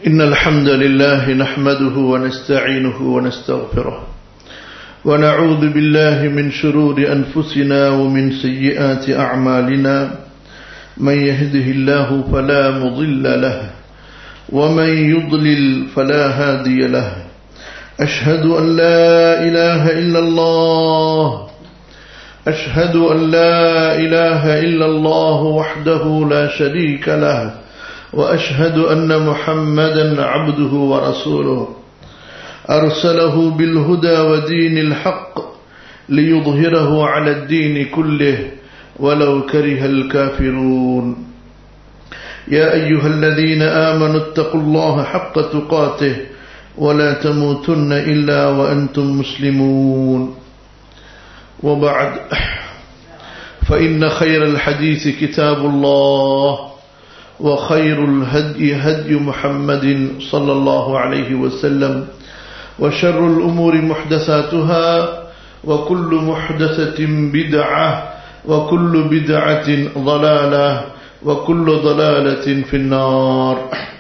إن الحمد لله نحمده ونستعينه ونستغفره ونعوذ بالله من شرور أنفسنا ومن سيئات أعمالنا من يهده الله فلا مضل له ومن يضلل فلا هادي له أشهد أن لا إله إلا الله أشهد أن لا إله إلا الله وحده لا شريك له وأشهد أن محمدا عبده ورسوله أرسله بالهدى ودين الحق ليظهره على الدين كله ولو كره الكافرون يا أيها الذين آمنوا اتقوا الله حق تقاته ولا تموتن إلا وأنتم مسلمون وبعد فإن خير الحديث كتاب الله وخير الهدي هدي محمد صلى الله عليه وسلم وشر الأمور محدثاتها وكل محدثة بدعة وكل بدعة ضلالة وكل ضلالة في النار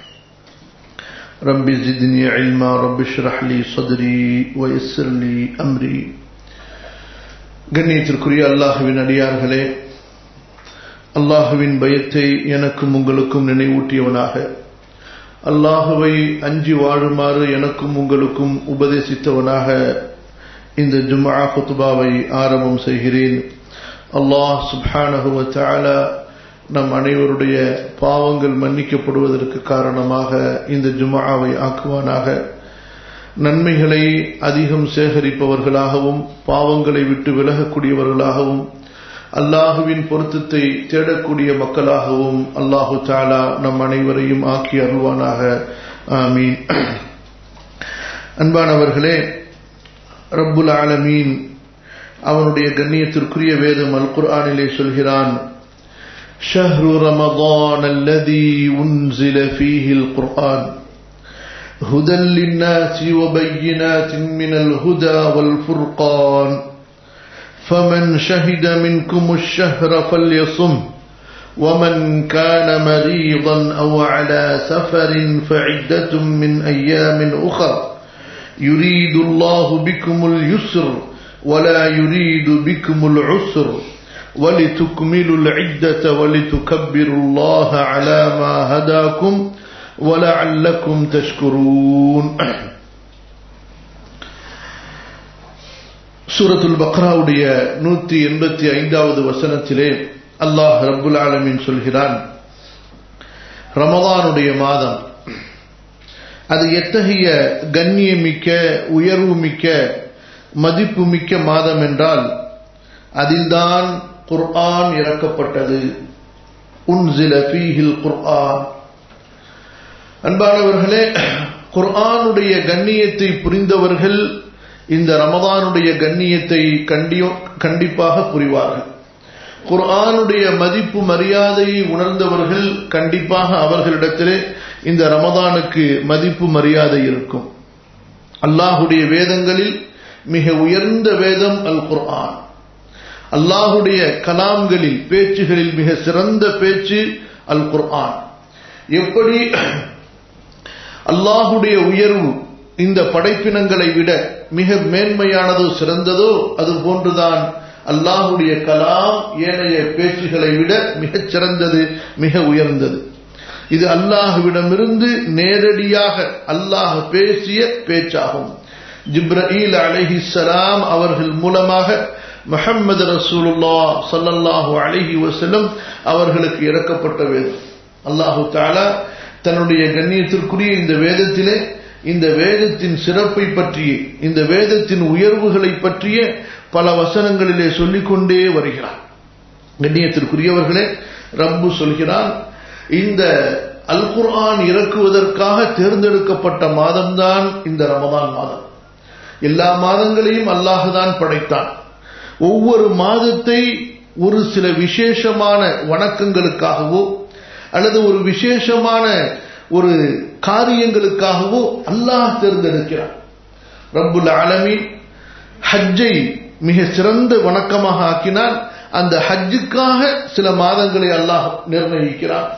رب زدني علما رب اشرح لي صدري ويسر لي أمري கண்ணியத்திற்குரிய அல்லாஹுவின் அடியார்களே அல்லாஹுவின் பயத்தை எனக்கும் உங்களுக்கும் நினைவூட்டியவனாக அல்லாஹுவை அஞ்சி வாழுமாறு எனக்கும் உங்களுக்கும் உபதேசித்தவனாக இந்த ஜும்ஆ குத்துபாவை ஆரம்பம் செய்கிறேன் அல்லாஹ் சுப்ஹானஹுவ தஆலா நம் அனைவருடைய பாவங்கள் மன்னிக்கப்படுவதற்கு காரணமாக இந்த ஜும்ஆவை ஆக்குவானாக நன்மைகளை அதிகம் சேகரிப்பவர்களாகவும் பாவங்களை விட்டு விலகக்கூடியவர்களாகவும் அல்லாஹுவின் பொருத்தத்தை தேடக்கூடிய மக்களாகவும் அல்லாஹு தாலா நம் அனைவரையும் ஆக்கி அருள்வானாக ஆமீன் அன்பானவர்களே ரப்புல் ஆலமீன் அவனுடைய கண்ணியத்திற்குரிய வேதம் அல் குர்ஆனிலே சொல்கிறான் شهر رمضان الذي أنزل فيه القرآن هدى للناس وبينات من الهدى والفرقان فمن شهد منكم الشهر فليصم ومن كان مريضا أو على سفر فعدة من أيام أخر يريد الله بكم اليسر ولا يريد بكم العسر ولتكملوا العدة ولتكبروا الله على ما هداكم ولعلكم تشكرون சூரத்துல் பக்ராவுடைய நூத்தி எண்பத்தி ஐந்தாவது வசனத்திலே அல்லாஹ் ரப்புல் ஆலமின் சொல்கிறான் ரமதானுடைய மாதம் அது எத்தகைய கண்ணியமிக்க உயர்வுமிக்க மதிப்புமிக்க மாதம் என்றால் அதில்தான் குர்ஆன் இறக்கப்பட்டது உன்சில ஃபீஹில் குர்ஆன் அன்பானவர்களே குர்ஆனுடைய கண்ணியத்தை புரிந்தவர்கள் இந்த ரமதானுடைய கண்ணியத்தை கண்டிப்பாக புரிவார்கள் குர்ஆனுடைய மதிப்பு மரியாதையை உணர்ந்தவர்கள் கண்டிப்பாக அவர்களிடத்திலே இந்த ரமதானுக்கு மதிப்பு மரியாதை இருக்கும் அல்லாஹுடைய வேதங்களில் மிக உயர்ந்த வேதம் அல் குர்ஆன் அல்லாஹுடைய கலாம்களில் பேச்சுகளில் மிக சிறந்த பேச்சு அல் குர்ஆன் எப்படி அல்லாஹுடைய உயர்வு இந்த படைப்பினங்களை விட மிக மேன்மையானதோ சிறந்ததோ அது போன்றுதான் அல்லாஹுடைய கலாம் ஏனைய பேச்சுகளை விட மிகச் சிறந்தது மிக உயர்ந்தது இது அல்லாஹுவிடமிருந்து நேரடியாக அல்லாஹ் பேசிய பேச்சாகும் ஜிப்ரீல் அலஹிசலாம் அவர்கள் மூலமாக முஹம்மது ரசூலுல்லா சல்லல்லாஹு அலஹி வசலம் அவர்களுக்கு இறக்கப்பட்ட வேதம் அல்லாஹு தாலா தன்னுடைய கண்ணியத்திற்குரிய இந்த வேதத்திலே இந்த வேதத்தின் சிறப்பை பற்றிய இந்த வேதத்தின் உயர்வுகளை பற்றிய பல வசனங்களிலே சொல்லிக்கொண்டே வருகிறார் கண்ணியத்திற்குரியவர்களே ரப்பு சொல்கிறான் இந்த அல் குர்ஆன் இறக்குவதற்காக தேர்ந்தெடுக்கப்பட்ட மாதம்தான் இந்த ரமதான் மாதம் எல்லா மாதங்களையும் அல்லாஹுதான் படைத்தான் ஒவ்வொரு மாதத்தை ஒரு சில விசேஷமான வணக்கங்களுக்காகவோ அல்லது ஒரு விசேஷமான ஒரு காரியங்களுக்காகவோ அல்லாஹ் தேர்ந்தெடுக்கிறார் ரப்புல் ஆலமீன் ஹஜ்ஜை மிக சிறந்த வணக்கமாக ஆக்கினால் அந்த ஹஜ்ஜுக்காக சில மாதங்களை அல்லாஹ் நிர்ணயிக்கிறான்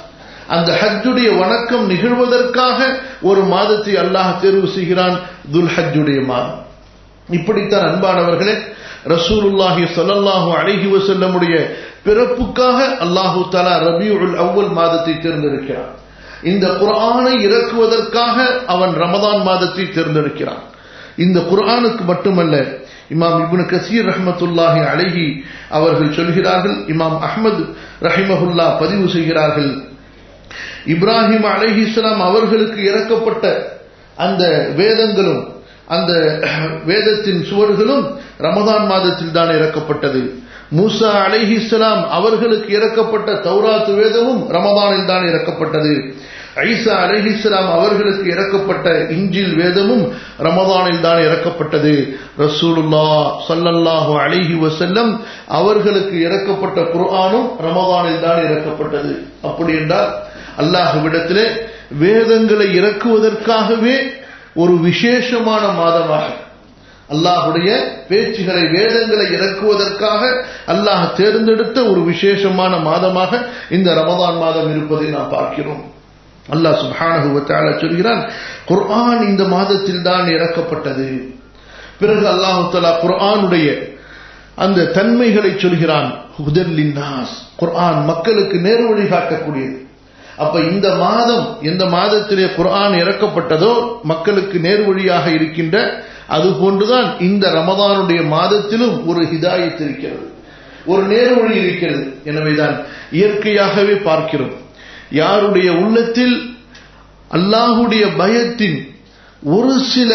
அந்த ஹஜ்ஜுடைய வணக்கம் நிகழ்வதற்காக ஒரு மாதத்தை அல்லாஹ் தேர்வு செய்கிறான் துல் ஹஜ்ஜுடைய மாதம் இப்படித்தான் அன்பானவர்களே ரசூலுல்லாஹி ஸல்லல்லாஹு அலைஹி வஸல்லமுடைய பிறப்புக்காக அல்லாஹு தஆலா ரபியுல் அவ்வல் மாதத்தை தேர்ந்தெடுக்கிறான் இந்த குர்ஆனை இறக்குவதற்காக அவன் ரமதான் மாதத்தை தேர்ந்தெடுக்கிறான் இந்த குர்ஆனுக்கு மட்டுமல்ல இமாம் இப்னு கசீர் ரஹ்மத்துல்லாஹி அலைஹி அவர்கள் சொல்கிறார்கள் இமாம் அஹ்மத் ரஹிமஹுல்லா பதிவு செய்கிறார்கள் இப்ராஹிம் அலைஹிஸ்லாம் அவர்களுக்கு இறக்கப்பட்ட அந்த வேதங்களும் அந்த வேதத்தின் சுவர்களும் ரமதான் மாதத்தில் தான் இறக்கப்பட்டது மூசா அலைஹிஸ்லாம் அவர்களுக்கு இறக்கப்பட்ட தௌராத் வேதமும் ரமதானில் தான் இறக்கப்பட்டது ஐசா அலைஹிஸ்லாம் அவர்களுக்கு இறக்கப்பட்ட இஞ்சில் வேதமும் ரமதானில் தான் இறக்கப்பட்டது ரசூலுல்லா சல்லல்லாஹு அலைஹி வசல்லம் அவர்களுக்கு இறக்கப்பட்ட குர்ஆனும் ரமதானில் தான் இறக்கப்பட்டது அப்படி என்றால் அல்லாஹ்விடத்திலே வேதங்களை இறக்குவதற்காகவே ஒரு விசேஷமான மாதமாக அல்லாஹுடைய பேச்சுகளை வேதங்களை இறக்குவதற்காக அல்லாஹ் தேர்ந்தெடுத்த ஒரு விசேஷமான மாதமாக இந்த ரமதான் மாதம் இருப்பதை நாம் பார்க்கிறோம் அல்லாஹ் சுப்ஹானஹு வ தஆலா சொல்கிறான் குர்ஆன் இந்த மாதத்தில் தான் இறக்கப்பட்டது பிறகு அல்லாஹ் தஆலா குர்ஆனுடைய அந்த தன்மைகளை சொல்கிறான் ஹுதல்லின் நாஸ் குர்ஆன் மக்களுக்கு நேர்வழி காட்டக்கூடியது அப்ப இந்த மாதம் எந்த மாதத்திலே குர்ஆன் இறக்கப்பட்டதோ மக்களுக்கு நேர்வழியாக இருக்கின்ற அது போன்றுதான் இந்த ரமதானுடைய மாதத்திலும் ஒரு ஹிதாயத் இருக்கிறது ஒரு நேர்வழி இருக்கிறது எனவேதான் இயற்கையாகவே பார்க்கிறோம் யாருடைய உள்ளத்தில் அல்லாஹுடைய பயத்தின் ஒரு சில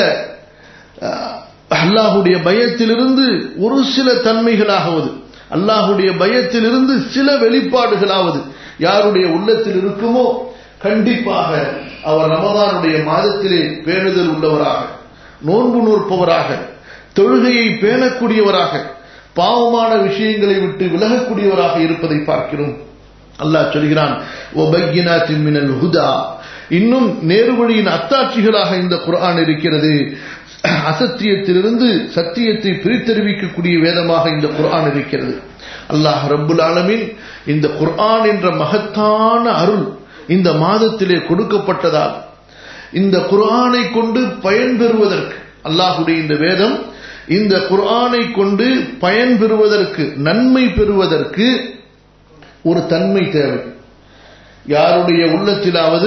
அல்லாஹுடைய பயத்திலிருந்து ஒரு சில தன்மைகளாவது அல்லாஹுடைய பயத்திலிருந்து சில வெளிப்பாடுகளாவது யாருடைய உள்ளத்தில் இருக்குமோ கண்டிப்பாக அவர் ரமதானுடைய மாதத்திலே பேணுதல் உள்ளவராக நோன்பு நூற்பவராக தொழுகையை பேணக்கூடியவராக பாவமான விஷயங்களை விட்டு விலகக்கூடியவராக இருப்பதை பார்க்கிறோம் அல்லாஹ் சொல்கிறான் ஹுதா இன்னும் நேர்வழியின் அத்தாட்சிகளாக இந்த குர்ஆன் இருக்கிறது அசத்தியத்திலிருந்து சத்தியத்தை பிரித்தறிவிக்கக்கூடிய வேதமாக இந்த குர்ஆன் இருக்கிறது அல்லாஹ் ரப்புல் ஆலமின் இந்த குர்ஆன் என்ற மகத்தான அருள் இந்த மாதத்திலே கொடுக்கப்பட்டதால் இந்த குர்ஆனை கொண்டு பயன் பெறுவதற்கு அல்லாஹுடைய இந்த வேதம் இந்த குர்ஆனை கொண்டு பயன் பெறுவதற்கு நன்மை பெறுவதற்கு ஒரு தன்மை தேவை யாருடைய உள்ளத்திலாவது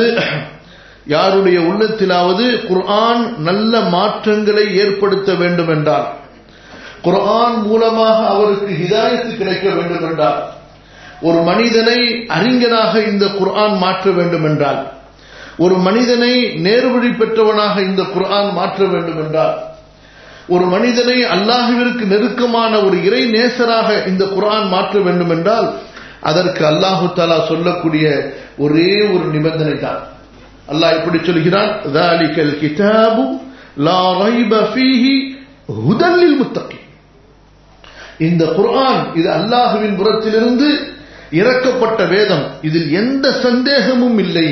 யாருடைய உள்ளத்திலாவது குர்ஆன் நல்ல மாற்றங்களை ஏற்படுத்த வேண்டும் என்றால் குர்ஆன் மூலமாக அவருக்கு ஹிதாயத்து கிடைக்க வேண்டும் என்றால் ஒரு மனிதனை அறிஞனாக இந்த குர்ஆன் மாற்ற வேண்டும் என்றால் ஒரு மனிதனை நேர்வழி பெற்றவனாக இந்த குர்ஆன் மாற்ற வேண்டும் என்றால் ஒரு மனிதனை அல்லாஹுவிற்கு நெருக்கமான ஒரு இறை நேசராக இந்த குர்ஆன் மாற்ற வேண்டும் என்றால் அதற்கு அல்லாஹு தாலா சொல்லக்கூடிய ஒரே ஒரு நிபந்தனை தான் அல்லாஹ் எப்படி சொல்கிறான் ذَلِكَ الْكِتَابُ لَا رَيْبَ فِيهِ هُدًى لِلْمُتَّقِينَ இந்த குர்ஆன் இது அல்லாஹுவின் புறத்திலிருந்து இறக்கப்பட்ட வேதம் இதில் எந்த சந்தேகமும் இல்லை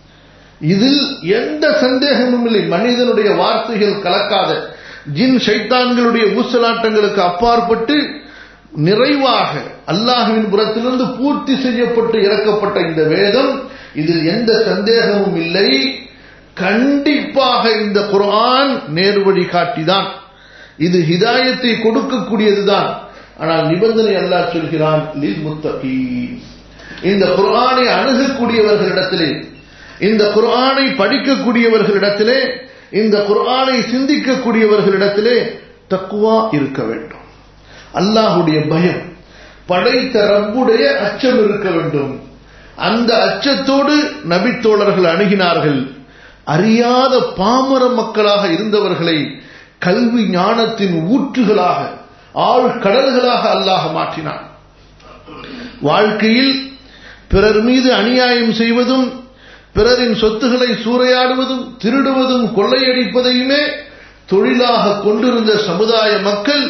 இதில் எந்த சந்தேகமும் இல்லை மனிதனுடைய வார்த்தைகள் கலக்காத ஜின் சைத்தான்களுடைய ஊசலாட்டங்களுக்கு அப்பாற்பட்டு நிறைவாக அல்லாஹுவின் புறத்திலிருந்து பூர்த்தி செய்யப்பட்டு இறக்கப்பட்ட இந்த வேதம் இதில் எந்த சந்தேகமும் இல்லை கண்டிப்பாக இந்த குர்ஆன் நேர்வழி காட்டிதான் இது ஹிதாயத்தை கொடுக்கக்கூடியதுதான் ஆனால் நிபந்தனை அல்லாஹ் சொல்கிறான் லில் முத்தகி இந்த குர்ஆனை அணுகக்கூடியவர்களிடத்திலே இந்த குர்ஆனை படிக்கக்கூடியவர்களிடத்திலே இந்த குர்ஆனை சிந்திக்கக்கூடியவர்களிடத்திலே தக்குவா இருக்க வேண்டும் அல்லாஹுடைய பயம் படைத்த ரப்புடைய அச்சம் இருக்க வேண்டும் அந்த அச்சத்தோடு நபித்தோழர்கள் அணுகினார்கள் அறியாத பாமர மக்களாக இருந்தவர்களை கல்வி ஞானத்தின் ஊற்றுகளாக ஆழ் கடல்களாக அல்லாஹ் மாற்றினான் வாழ்க்கையில் பிறர் மீது அநியாயம் செய்வதும் பிறரின் சொத்துக்களை சூறையாடுவதும் திருடுவதும் கொள்ளையடிப்பதையுமே தொழிலாக கொண்டிருந்த சமுதாய மக்கள்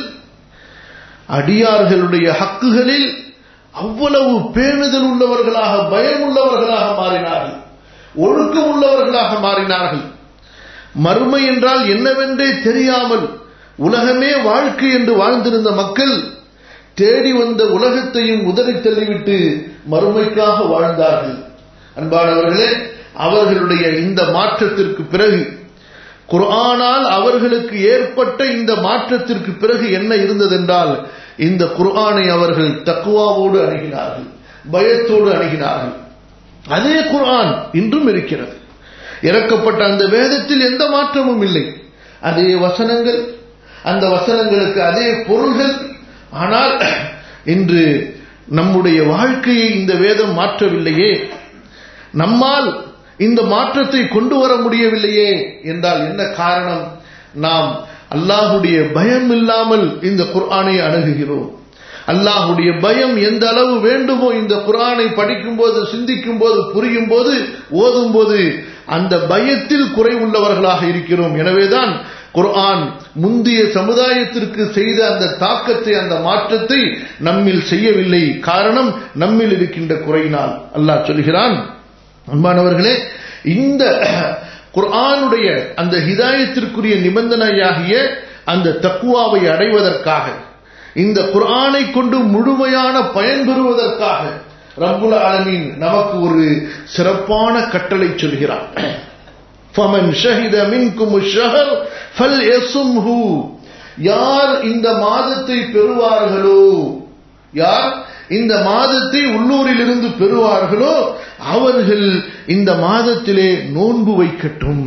அடியார்களுடைய ஹக்குகளில் அவ்வளவு பேணுதல் உள்ளவர்களாக பயம் உள்ளவர்களாக மாறினார்கள் ஒழுக்கம் உள்ளவர்களாக மாறினார்கள் மறுமை என்றால் என்னவென்றே தெரியாமல் உலகமே வாழ்க்கை என்று வாழ்ந்திருந்த மக்கள் தேடி வந்த உலகத்தையும் உதறி தள்ளிவிட்டு மறுமைக்காக வாழ்ந்தார்கள் அன்பானவர்களே அவர்களுடைய இந்த மாற்றத்திற்கு பிறகு குர்ஆனால் அவர்களுக்கு ஏற்பட்ட இந்த மாற்றத்திற்கு பிறகு என்ன இருந்ததென்றால் இந்த குர்ஆனை அவர்கள் தக்குவாவோடு அணுகினார்கள் பயத்தோடு அணுகினார்கள் அதே குர்ஆன் இன்றும் இருக்கிறது இறக்கப்பட்ட அந்த வேதத்தில் எந்த மாற்றமும் இல்லை அதே வசனங்கள் அந்த வசனங்களுக்கு அதே பொருள்கள் ஆனால் இன்று நம்முடைய வாழ்க்கையை இந்த வேதம் மாற்றவில்லையே நம்மால் இந்த மாற்றத்தை கொண்டு வர முடியவில்லையே என்றால் என்ன காரணம் நாம் அல்லாஹுடைய பயம் இல்லாமல் இந்த குர்ஆனை அணுகுகிறோம் அல்லாஹுடைய பயம் எந்த அளவு வேண்டுமோ இந்த குர்ஆனை படிக்கும் போது சிந்திக்கும் போது புரியும் போது ஓதும் போது அந்த பயத்தில் குறை உள்ளவர்களாக இருக்கிறோம் எனவேதான் குர்ஆன் முந்தைய சமுதாயத்திற்கு செய்த அந்த தாக்கத்தை அந்த மாற்றத்தை நம்மில் செய்யவில்லை காரணம் நம்மில் இருக்கின்ற குறையினால் அல்லாஹ் சொல்கிறான் அன்பானவர்களே இந்த குர்ஆனுடைய அந்த ஹிதாயத்திற்குரிய நிபந்தனையாகிய அந்த தக்குவாவை அடைவதற்காக இந்த குர்ஆனை கொண்டு முழுமையான பயன் பெறுவதற்காக ரப்புல் ஆலமீன் நமக்கு ஒரு சிறப்பான கட்டளை சொல்கிறான் ஃபமன் ஷஹித மின்கும் ஷஹர் ஃபல்யசும்ஹு யார் இந்த மாதத்தை பெறுவார்களோ யார் இந்த மாதத்தை உள்ளூரிலிருந்து பெறுவார்களோ அவர்கள் இந்த மாதத்திலே நோன்பு வைக்கட்டும்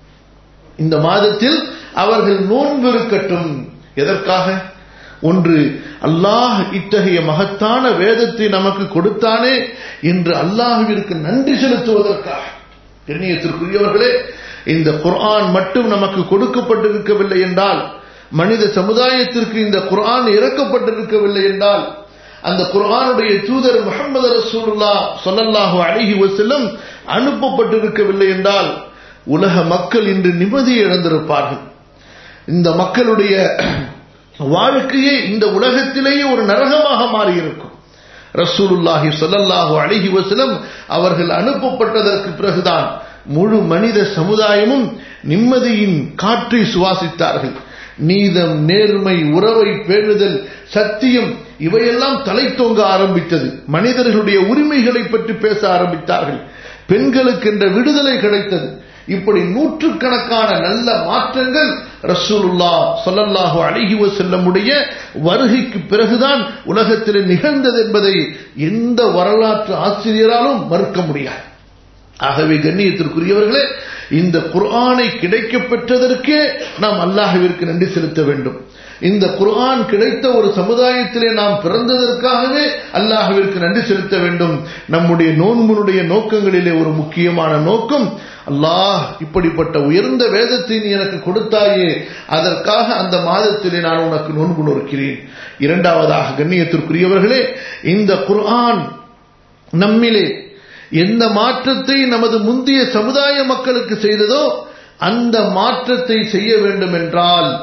இந்த மாதத்தில் அவர்கள் நோன்பு இருக்கட்டும் எதற்காக ஒன்று அல்லாஹ் இத்தகைய மகத்தான வேதத்தை நமக்கு கொடுத்தானே என்று அல்லாஹுவிற்கு நன்றி செலுத்துவதற்காக கண்ணியத்திற்குரியவர்களே இந்த குர்ஆன் மட்டும் நமக்கு கொடுக்கப்பட்டிருக்கவில்லை என்றால் மனித சமுதாயத்திற்கு இந்த குர்ஆன் இறக்கப்பட்டிருக்கவில்லை என்றால் அந்த குர்ஆனுடைய தூதர் முகமது ரசூலுல்லா சொல்லல்லாஹு அழகி வசல்லம் அனுப்பப்பட்டிருக்கவில்லை என்றால் உலக மக்கள் இன்று நிம்மதியை இழந்திருப்பார்கள் இந்த மக்களுடைய வாழ்க்கையே இந்த உலகத்திலேயே ஒரு நரகமாக மாறியிருக்கும் ரசூலுல்லாஹி சொல்லல்லாஹு அழகி வசலம் அவர்கள் அனுப்பப்பட்டதற்கு பிறகுதான் முழு மனித சமுதாயமும் நிம்மதியின் காற்றை சுவாசித்தார்கள் நீதம் நேர்மை உறவை பேணுதல் சத்தியம் இவையெல்லாம் தலை தோங்க ஆரம்பித்தது மனிதர்களுடைய உரிமைகளை பற்றி பேச ஆரம்பித்தார்கள் பெண்களுக்கு என்ற விடுதலை கிடைத்தது இப்படி நூற்றுக்கணக்கான நல்ல மாற்றங்கள் ரசூலுல்லா சொல்லல்லாஹு அழகிவ செல்லமுடைய வருகைக்கு பிறகுதான் உலகத்தில் நிகழ்ந்தது என்பதை எந்த வரலாற்று ஆசிரியராலும் மறுக்க முடியாது ஆகவே கண்ணியத்திற்குரியவர்களே இந்த குர்ஆனை கிடைக்க பெற்றதற்கே நாம் அல்லாஹுவிற்கு நன்றி செலுத்த வேண்டும் இந்த குர்ஆன் கிடைத்த ஒரு சமுதாயத்திலே நாம் பிறந்ததற்காகவே அல்லாஹுவிற்கு நன்றி செலுத்த வேண்டும் நம்முடைய நோன்புனுடைய நோக்கங்களிலே ஒரு முக்கியமான நோக்கம் அல்லாஹ் இப்படிப்பட்ட உயர்ந்த வேதத்தை நீ எனக்கு கொடுத்தாயே அதற்காக அந்த மாதத்திலே நான் உனக்கு நோன்பு நோக்கிறேன் இரண்டாவதாக கண்ணியத்திற்குரியவர்களே இந்த குர்ஆன் நம்மிலே எந்த மாற்றத்தை நமது முந்தைய சமுதாய மக்களுக்கு செய்ததோ அந்த மாற்றத்தை செய்ய வேண்டும் என்றால்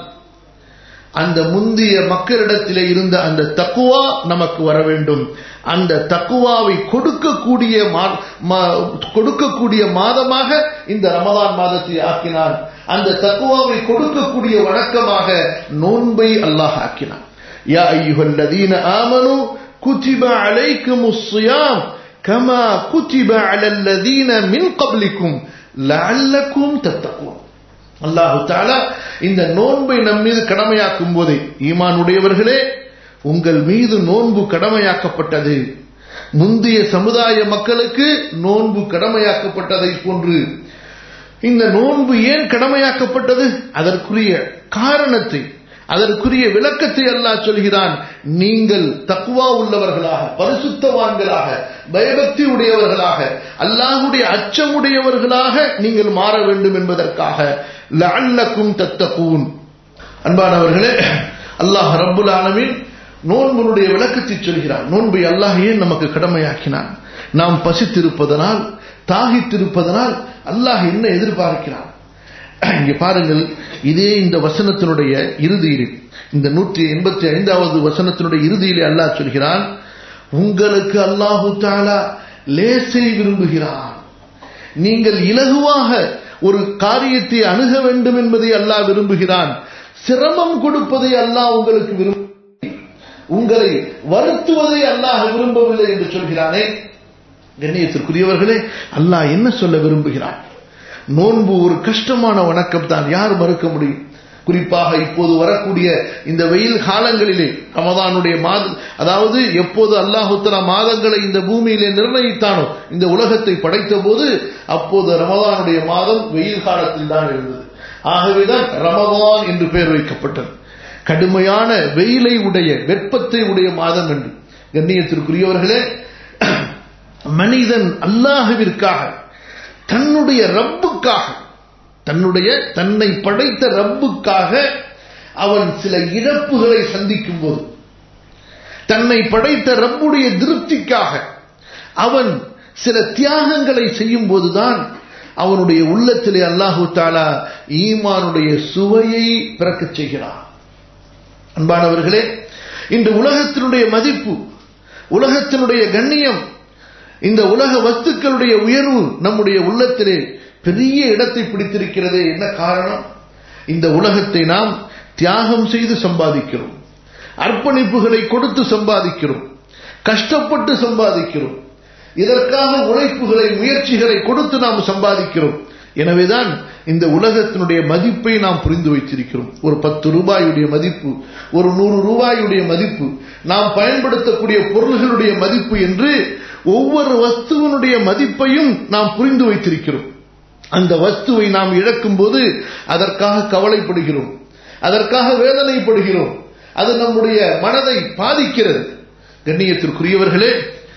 அந்த முந்தைய மக்களிடத்திலே இருந்த அந்த தக்குவா நமக்கு வர வேண்டும் அந்த தக்குவாவை கொடுக்கக்கூடிய கொடுக்கக்கூடிய மாதமாக இந்த ரமதான் மாதத்தை ஆக்கினான் அந்த தக்குவாவை கொடுக்கக்கூடிய வணக்கமாக நோன்பை அல்லாஹ் ஆக்கினான் யா ஐயுஹல்லதீன ஆமனு குதிப அலைக்குமுஸ் ஸியாம் கமா குதிப அலல்லதீன மின் கப்லிக்கும் லஅல்லக்கும் தத்தகுன் அல்லாஹு தாலா இந்த நோன்பை நம் மீது கடமையாக்கும் போதே ஈமான் உடையவர்களே உங்கள் மீது நோன்பு கடமையாக்கப்பட்டது முந்தைய சமுதாய மக்களுக்கு நோன்பு கடமையாக்கப்பட்டதை போன்று இந்த நோன்பு ஏன் கடமையாக்கப்பட்டது அதற்குரிய காரணத்தை அதற்குரிய விளக்கத்தை அல்லாஹ் சொல்கிறான் நீங்கள் தக்குவா உள்ளவர்களாக பரிசுத்தவான்களாக பயபக்தி உடையவர்களாக அல்லாஹுடைய அச்சமுடையவர்களாக நீங்கள் மாற வேண்டும் என்பதற்காக லஅல்லக்கும் தத்தகூன் அன்பானவர்களே அல்லாஹ் ரப்புல் ஆலமீன் நோன்புனுடைய விளக்கத்தை சொல்கிறான் நோன்பை அல்லாஹ் ஏன் நமக்கு கடமையாக்கினான் நாம் பசித்திருப்பதனால் தாகித்திருப்பதனால் அல்லாஹ் என்ன எதிர்பார்க்கிறான் இங்க பாருங்கள் இதே இந்த வசனத்தினுடைய இறுதியில் இந்த நூற்றி எண்பத்தி ஐந்தாவது வசனத்தினுடைய இறுதியிலே அல்லாஹ் சொல்கிறான் உங்களுக்கு அல்லாஹு தாலா லேசை விரும்புகிறான் நீங்கள் இலகுவாக ஒரு காரியத்தை அணுக வேண்டும் என்பதை அல்லாஹ் விரும்புகிறான் சிரமம் கொடுப்பதை அல்லாஹ் உங்களுக்கு விரும்ப உங்களை வருத்துவதை அல்லாஹ் விரும்பவில்லை என்று சொல்கிறானே கண்ணியத்திற்குரியவர்களே அல்லாஹ் என்ன சொல்ல விரும்புகிறான் நோன்பு ஒரு கஷ்டமான வணக்கம் தான் யார் மறுக்க முடியும் குறிப்பாக இப்போது வரக்கூடிய இந்த வெயில் காலங்களிலே ரமதானுடைய மாத அதாவது எப்போது அல்லாஹுத்தலா மாதங்களை இந்த பூமியிலே நிர்ணயித்தானோ இந்த உலகத்தை படைத்த போது அப்போது ரமதானுடைய மாதம் வெயில் காலத்தில் தான் இருந்தது ஆகவேதான் ரமதான் என்று பெயர் வைக்கப்பட்டது கடுமையான வெயிலை உடைய வெப்பத்தை உடைய மாதம் என்று கண்ணியத்திற்குரியவர்களே மனிதன் அல்லாஹுவிற்காக தன்னுடைய ரப்புக்காக தன்னுடைய தன்னை படைத்த ரப்புக்காக அவன் சில இழப்புகளை சந்திக்கும் போது தன்னை படைத்த ரப்புடைய திருப்திக்காக அவன் சில தியாகங்களை செய்யும் போதுதான் அவனுடைய உள்ளத்திலே அல்லாஹு தாலா ஈமானுடைய சுவையை பிறக்கச் செய்கிறான் அன்பானவர்களே இன்று உலகத்தினுடைய மதிப்பு உலகத்தினுடைய கண்ணியம் இந்த உலக வஸ்துக்களுடைய உயர்வு நம்முடைய உள்ளத்திலே பெரிய இடத்தை பிடித்திருக்கிறது என்ன காரணம் இந்த உலகத்தை நாம் தியாகம் செய்து சம்பாதிக்கிறோம் அர்ப்பணிப்புகளை கொடுத்து சம்பாதிக்கிறோம் கஷ்டப்பட்டு சம்பாதிக்கிறோம் இதற்காக உழைப்புகளை முயற்சிகளை கொடுத்து நாம் சம்பாதிக்கிறோம் எனவேதான் இந்த உலகத்தினுடைய மதிப்பை நாம் புரிந்து வைத்திருக்கிறோம் ஒரு பத்து ரூபாயுடைய மதிப்பு ஒரு நூறு ரூபாயுடைய மதிப்பு நாம் பயன்படுத்தக்கூடிய பொருள்களுடைய மதிப்பு என்று ஒவ்வொரு வஸ்துவனுடைய மதிப்பையும் நாம் புரிந்து வைத்திருக்கிறோம் அந்த வஸ்துவை நாம் இழக்கும் போது அதற்காக கவலைப்படுகிறோம் அதற்காக வேதனைப்படுகிறோம் அது நம்முடைய மனதை பாதிக்கிறது கண்ணியத்திற்குரியவர்களே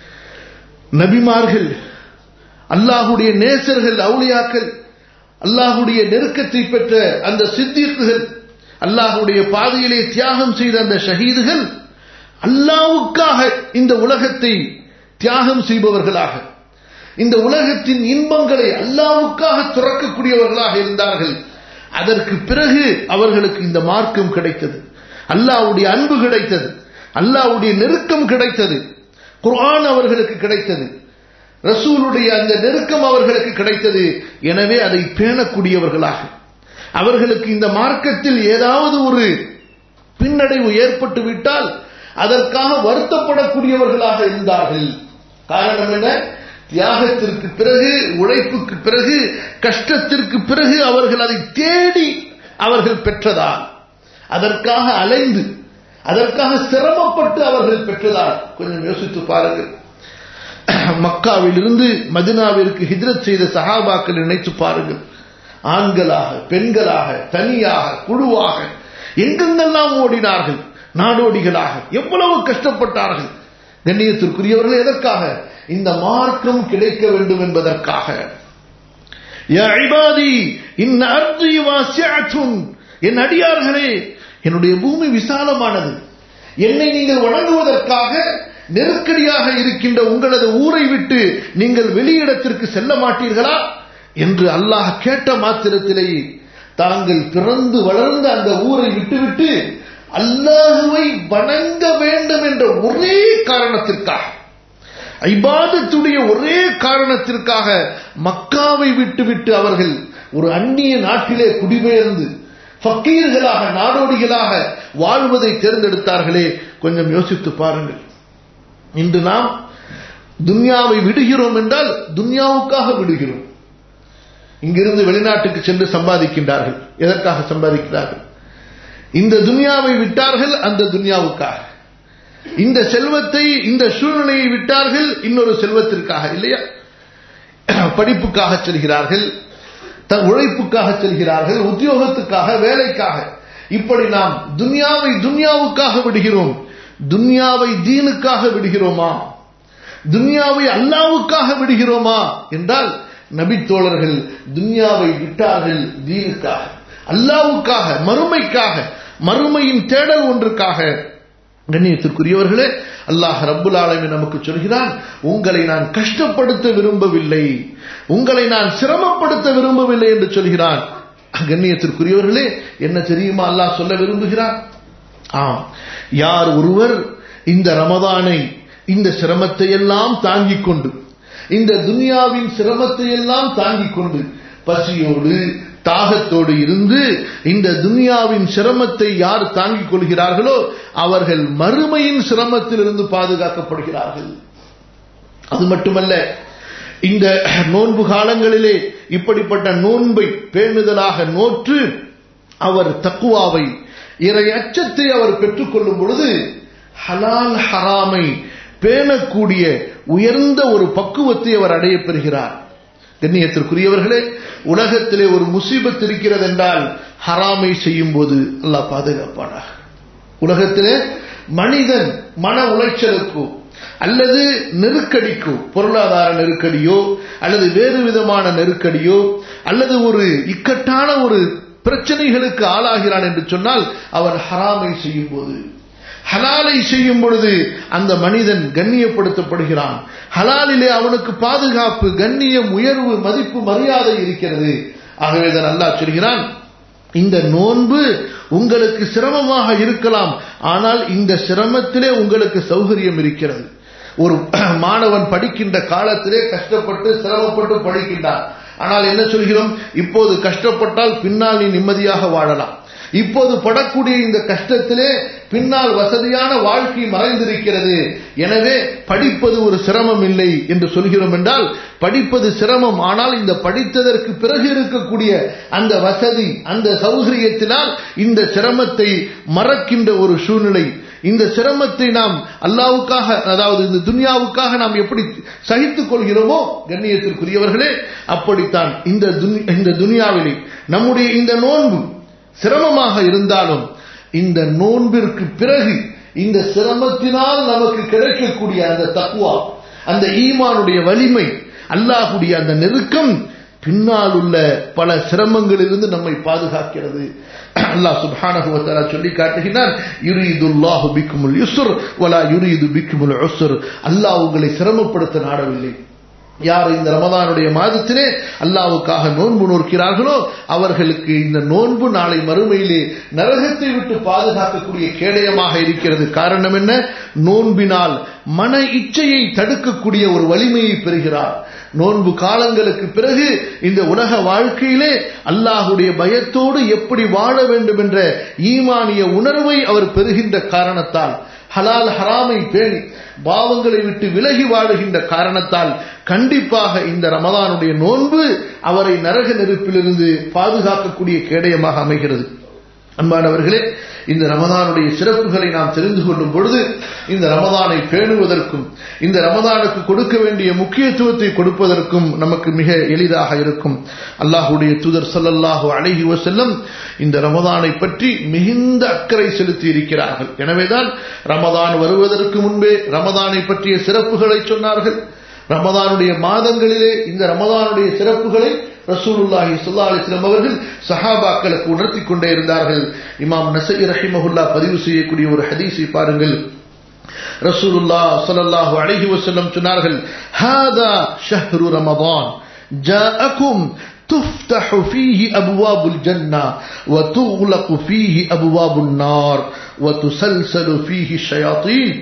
நபிமார்கள் அல்லாஹுடைய நேசர்கள் அவுளியாக்கள் அல்லாஹுடைய நெருக்கத்தை பெற்ற அந்த சித்திக்குகள் அல்லாஹுடைய பாதையிலே தியாகம் செய்த அந்த ஷஹீதுகள் அல்லாவுக்காக இந்த உலகத்தை தியாகம் செய்பவர்களாக இந்த உலகத்தின் இன்பங்களை அல்லாவுக்காக துறக்கக்கூடியவர்களாக இருந்தார்கள் அதற்கு பிறகு அவர்களுக்கு இந்த மார்க்கம் கிடைத்தது அல்லாவுடைய அன்பு கிடைத்தது அல்லாவுடைய நெருக்கம் கிடைத்தது குர்ஆன் அவர்களுக்கு கிடைத்தது ரசூலுடைய அந்த நெருக்கம் அவர்களுக்கு கிடைத்தது எனவே அதை பேணக்கூடியவர்களாக அவர்களுக்கு இந்த மார்க்கத்தில் ஏதாவது ஒரு பின்னடைவு ஏற்பட்டு விட்டால் அதற்காக வருத்தப்படக்கூடியவர்களாக இருந்தார்கள் காரணம் என்ன தியாகத்திற்கு பிறகு உழைப்புக்கு பிறகு கஷ்டத்திற்கு பிறகு அவர்கள் அதை தேடி அவர்கள் பெற்றதால் அதற்காக அலைந்து அதற்காக சிரமப்பட்டு அவர்கள் பெற்றதால் கொஞ்சம் யோசித்து பாருங்கள் மக்காவிலிருந்து மதினாவிற்கு ஹிஜ்ரத் செய்த சஹாபாக்கள் நினைத்து பாருங்கள் ஆண்களாக பெண்களாக தனியாக குழுவாக எங்கெங்கெல்லாம் ஓடினார்கள் நாடோடிகளாக எவ்வளவு கஷ்டப்பட்டார்கள் கண்ணியத்திற்குரியவர்கள் எதற்காக இந்த மார்க்கம் கிடைக்க வேண்டும் என்பதற்காக என் அடியார்களே என்னுடைய பூமி விசாலமானது என்னை நீங்கள் வணங்குவதற்காக நெருக்கடியாக இருக்கின்ற உங்களது ஊரை விட்டு நீங்கள் வெளியிடத்திற்கு செல்ல மாட்டீர்களா என்று அல்லாஹ் கேட்ட மாத்திரத்திலேயே தாங்கள் பிறந்து வளர்ந்த அந்த ஊரை விட்டுவிட்டு அல்லாஹுவை வணங்க வேண்டும் என்ற ஒரே காரணத்திற்காக ஐபாதத்துடைய ஒரே காரணத்திற்காக மக்காவை விட்டுவிட்டு அவர்கள் ஒரு அந்நிய நாட்டிலே குடிபெயர்ந்து ஃபக்கீர்களாக நாடோடிகளாக வாழ்வதை தேர்ந்தெடுத்தார்களே கொஞ்சம் யோசித்து பாருங்கள் இன்று நாம் துன்யாவை விடுகிறோம் என்றால் துன்யாவுக்காக விடுகிறோம் இங்கிருந்து வெளிநாட்டுக்கு சென்று சம்பாதிக்கின்றார்கள் எதற்காக சம்பாதிக்கிறார்கள் இந்த துன்யாவை விட்டார்கள் அந்த துன்யாவுக்காக இந்த செல்வத்தை இந்த சூழ்நிலையை விட்டார்கள் இன்னொரு செல்வத்திற்காக இல்லையா படிப்புக்காக செல்கிறார்கள் உழைப்புக்காக செல்கிறார்கள் உத்தியோகத்துக்காக வேலைக்காக இப்படி நாம் துன்யாவை துன்யாவுக்காக விடுகிறோம் துன்யாவை தீனுக்காக விடுகிறோமா துன்யாவை அல்லாவுக்காக விடுகிறோமா என்றால் நபித்தோழர்கள் துன்யாவை விட்டார்கள் தீனுக்காக அல்லாவுக்காக மறுமைக்காக மறுமையின் தேடல் ஒன்றுக்காக கண்ணியத்திற்குரியவர்களே அல்லாஹ் ரப்புல் ஆலமி நமக்கு சொல்கிறான் உங்களை நான் கஷ்டப்படுத்த விரும்பவில்லை உங்களை நான் சிரமப்படுத்த விரும்பவில்லை என்று சொல்கிறான் கண்ணியத்திற்குரியவர்களே என்ன தெரியுமா அல்லாஹ் சொல்ல விரும்புகிறான் ஆம் யார் ஒருவர் இந்த ரமதானை இந்த சிரமத்தை எல்லாம் தாங்கிக் கொண்டு இந்த துனியாவின் சிரமத்தை எல்லாம் தாங்கிக் கொண்டு பசியோடு தாகத்தோடு இருந்து இந்த துனியாவின் சிரமத்தை யார் தாங்கிக் கொள்கிறார்களோ அவர்கள் மறுமையின் சிரமத்திலிருந்து பாதுகாக்கப்படுகிறார்கள் அது மட்டுமல்ல இந்த நோன்பு காலங்களிலே இப்படிப்பட்ட நோன்பை பேணுதலாக நோற்று அவர் தக்குவாவை இறை அச்சத்தை அவர் பெற்றுக்கொள்ளும் பொழுது ஹலால் ஹராமை பேணக்கூடிய உயர்ந்த ஒரு பக்குவத்தை அவர் அடைய பெறுகிறார் கண்ணியத்திற்குரியவர்களே உலகத்திலே ஒரு முசீபத் இருக்கிறது என்றால் ஹராமை செய்யும் போது அல்லாஹ் பாதுகாப்பானாக உலகத்திலே மனிதன் மன உளைச்சலுக்கோ அல்லது நெருக்கடிக்கோ பொருளாதார நெருக்கடியோ அல்லது வேறு விதமான நெருக்கடியோ அல்லது ஒரு இக்கட்டான ஒரு பிரச்சனைகளுக்கு ஆளாகிறான் என்று சொன்னால் அவன் ஹராமை செய்யும் போது ஹலாலை செய்யும் பொழுது அந்த மனிதன் கண்ணியப்படுத்தப்படுகிறான் ஹலாலிலே அவனுக்கு பாதுகாப்பு கண்ணியம் உயர்வு மதிப்பு மரியாதை இருக்கிறது ஆகவேதான் அல்லாஹ் சொல்கிறான் இந்த நோன்பு உங்களுக்கு சிரமமாக இருக்கலாம் ஆனால் இந்த சிரமத்திலே உங்களுக்கு சௌகரியம் இருக்கிறது ஒரு மாணவன் படிக்கின்ற காலத்திலே கஷ்டப்பட்டு சிரமப்பட்டு படிக்கின்றான் ஆனால் என்ன சொல்கிறோம் இப்போது கஷ்டப்பட்டால் பின்னால் நீ நிம்மதியாக வாழலாம் இப்போது படக்கூடிய இந்த கஷ்டத்திலே பின்னால் வசதியான வாழ்க்கை மறைந்திருக்கிறது எனவே படிப்பது ஒரு சிரமம் இல்லை என்று சொல்கிறோம் என்றால் படிப்பது சிரமம் ஆனால் இந்த படித்ததற்கு பிறகு இருக்கக்கூடிய அந்த வசதி அந்த சௌகரியத்தினால் இந்த சிரமத்தை மறக்கின்ற ஒரு சூழ்நிலை இந்த சிரமத்தை நாம் அல்லாவுக்காக அதாவது இந்த துன்யாவுக்காக நாம் எப்படி சகித்துக் கொள்கிறோமோ கண்ணியத்திற்குரியவர்களே அப்படித்தான் இந்த இந்த துனியாவிலே நம்முடைய இந்த நோன்பு சிரமமாக இருந்தாலும் இந்த நோன்பிற்கு பிறகு இந்த சிரமத்தினால் நமக்கு கிடைக்கக்கூடிய அந்த தக்குவா அந்த ஈமானுடைய வலிமை அல்லாஹுடைய அந்த நெருக்கம் பின்னால் உள்ள பல சிரமங்களிலிருந்து நம்மை பாதுகாக்கிறது அல்லாஹ் சுப்ஹானஹு வ தஆலா சொல்லி காட்டுகிறார் யுரீதுல்லாஹு பிக்குமுல் யுஸ்ர் வலா யுரீது பிக்குமுல் உஸ்ர் அல்லாஹ் உங்களை சிரமப்படுத்த நாடவில்லை யார் இந்த ரமதானுடைய மாதத்திலே அல்லாவுக்காக நோன்பு நோக்கிறார்களோ அவர்களுக்கு இந்த நோன்பு நாளை மறுமையிலே நரகத்தை விட்டு பாதுகாக்கக்கூடிய கேடயமாக இருக்கிறது காரணம் என்ன நோன்பினால் மன இச்சையை தடுக்கக்கூடிய ஒரு வலிமையை பெறுகிறார் நோன்பு காலங்களுக்கு பிறகு இந்த உலக வாழ்க்கையிலே அல்லாஹுடைய பயத்தோடு எப்படி வாழ வேண்டும் என்ற ஈமானிய உணர்வை அவர் பெறுகின்ற காரணத்தால் ஹலால் ஹராமை பேணி பாவங்களை விட்டு விலகி வாழுகின்ற காரணத்தால் கண்டிப்பாக இந்த ரமதானுடைய நோன்பு அவரை நரக நெருப்பிலிருந்து பாதுகாக்கக்கூடிய கேடயமாக அமைகிறது அன்பானவர்களே இந்த ரமதானுடைய சிறப்புகளை நாம் தெரிந்து கொள்ளும் பொழுது இந்த ரமதானை பேணுவதற்கும் இந்த ரமதானுக்கு கொடுக்க வேண்டிய முக்கியத்துவத்தை கொடுப்பதற்கும் நமக்கு மிக எளிதாக இருக்கும் அல்லாஹுடைய தூதர் சல்லல்லாஹு அழகி செல்லம் இந்த ரமதானை பற்றி மிகுந்த அக்கறை செலுத்தி இருக்கிறார்கள் எனவேதான் ரமதான் வருவதற்கு முன்பே ரமதானை பற்றிய சிறப்புகளை சொன்னார்கள் ரமதானுடைய மாதங்களிலே இந்த ரமதானுடைய சிறப்புகளை ரசூலுல்லாஹி ஸல்லல்லாஹு அலைஹி வஸல்லம் அவர்கள் சஹாபாக்களுக்கு உணர்த்தி கொண்டே இருந்தார்கள் இமாம் நஸீ ரஹிமஹுல்லா பதிவு செய்யக்கூடிய ஒரு ஹதீஸை பாருங்கள் ரசூலுல்லாஹ் ஸல்லல்லாஹு அலைஹி வஸல்லம் சொன்னார்கள் ஹாதா ஷஹ்ரு ரமதான் ஜாஅக்கும் تفتح فيه أبواب الجنة وتغلق فيه أبواب النار وتسلسل فيه الشياطين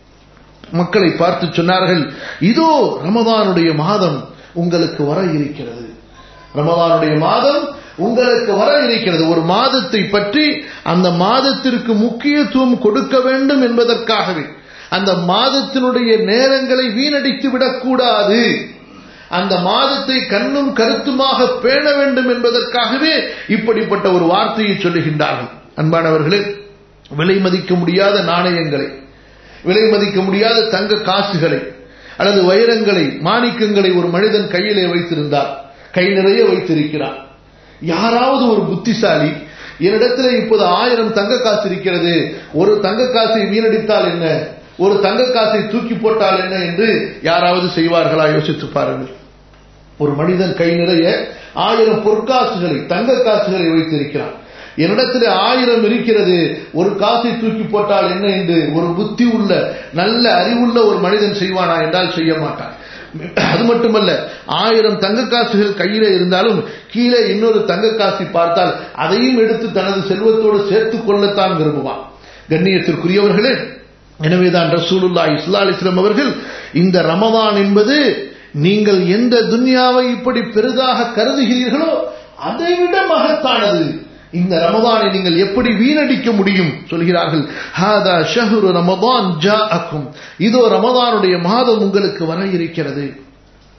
மக்களை பார்த்து சொன்னார்கள் இதோ ரமதானுடைய மாதம் உங்களுக்கு வர இருக்கிறது ரமதானுடைய மாதம் உங்களுக்கு வர இருக்கிறது ஒரு மாதத்தை பற்றி அந்த மாதத்திற்கு முக்கியத்துவம் கொடுக்க வேண்டும் என்பதற்காகவே அந்த மாதத்தினுடைய நேரங்களை வீணடித்து விடக்கூடாது அந்த மாதத்தை கண்ணும் கருத்துமாக பேண வேண்டும் என்பதற்காகவே இப்படிப்பட்ட ஒரு வார்த்தையை சொல்லுகின்றார்கள் அன்பானவர்களே விலை மதிக்க முடியாத நாணயங்களை விலை மதிக்க முடியாத தங்க காசுகளை அல்லது வைரங்களை மாணிக்கங்களை ஒரு மனிதன் கையிலே வைத்திருந்தார் கை நிறைய வைத்திருக்கிறார் யாராவது ஒரு புத்திசாலி என்னிடத்துல இப்போது ஆயிரம் தங்க காசு இருக்கிறது ஒரு தங்க காசை வீணடித்தால் என்ன ஒரு தங்க காசை தூக்கி போட்டால் என்ன என்று யாராவது செய்வார்களா யோசித்து பாருங்கள் ஒரு மனிதன் கை நிறைய ஆயிரம் பொற்காசுகளை தங்க காசுகளை வைத்திருக்கிறான் என்னிடத்தில் ஆயிரம் இருக்கிறது ஒரு காசை தூக்கி போட்டால் என்ன என்று ஒரு புத்தி உள்ள நல்ல அறிவுள்ள ஒரு மனிதன் செய்வானா என்றால் செய்ய மாட்டான் அது மட்டுமல்ல ஆயிரம் தங்க காசுகள் கையில இருந்தாலும் கீழே இன்னொரு தங்க காசை பார்த்தால் அதையும் எடுத்து தனது செல்வத்தோடு சேர்த்துக் கொள்ளத்தான் விரும்புவான் கண்ணியத்திற்குரியவர்களே எனவேதான் ரசூலுல்லா இஸ்லா அலிஸ்லாம் அவர்கள் இந்த ரமதான் என்பது நீங்கள் எந்த துன்யாவை இப்படி பெரிதாக கருதுகிறீர்களோ அதைவிட மகத்தானது இந்த ரமதானை நீங்கள் எப்படி வீணடிக்க முடியும் சொல்கிறார்கள் ஹாதா ஷஹ்ரு ரமதான் ஜாஅக்கும் இதோ ரமதானுடைய மாதம் உங்களுக்கு வர இருக்கிறது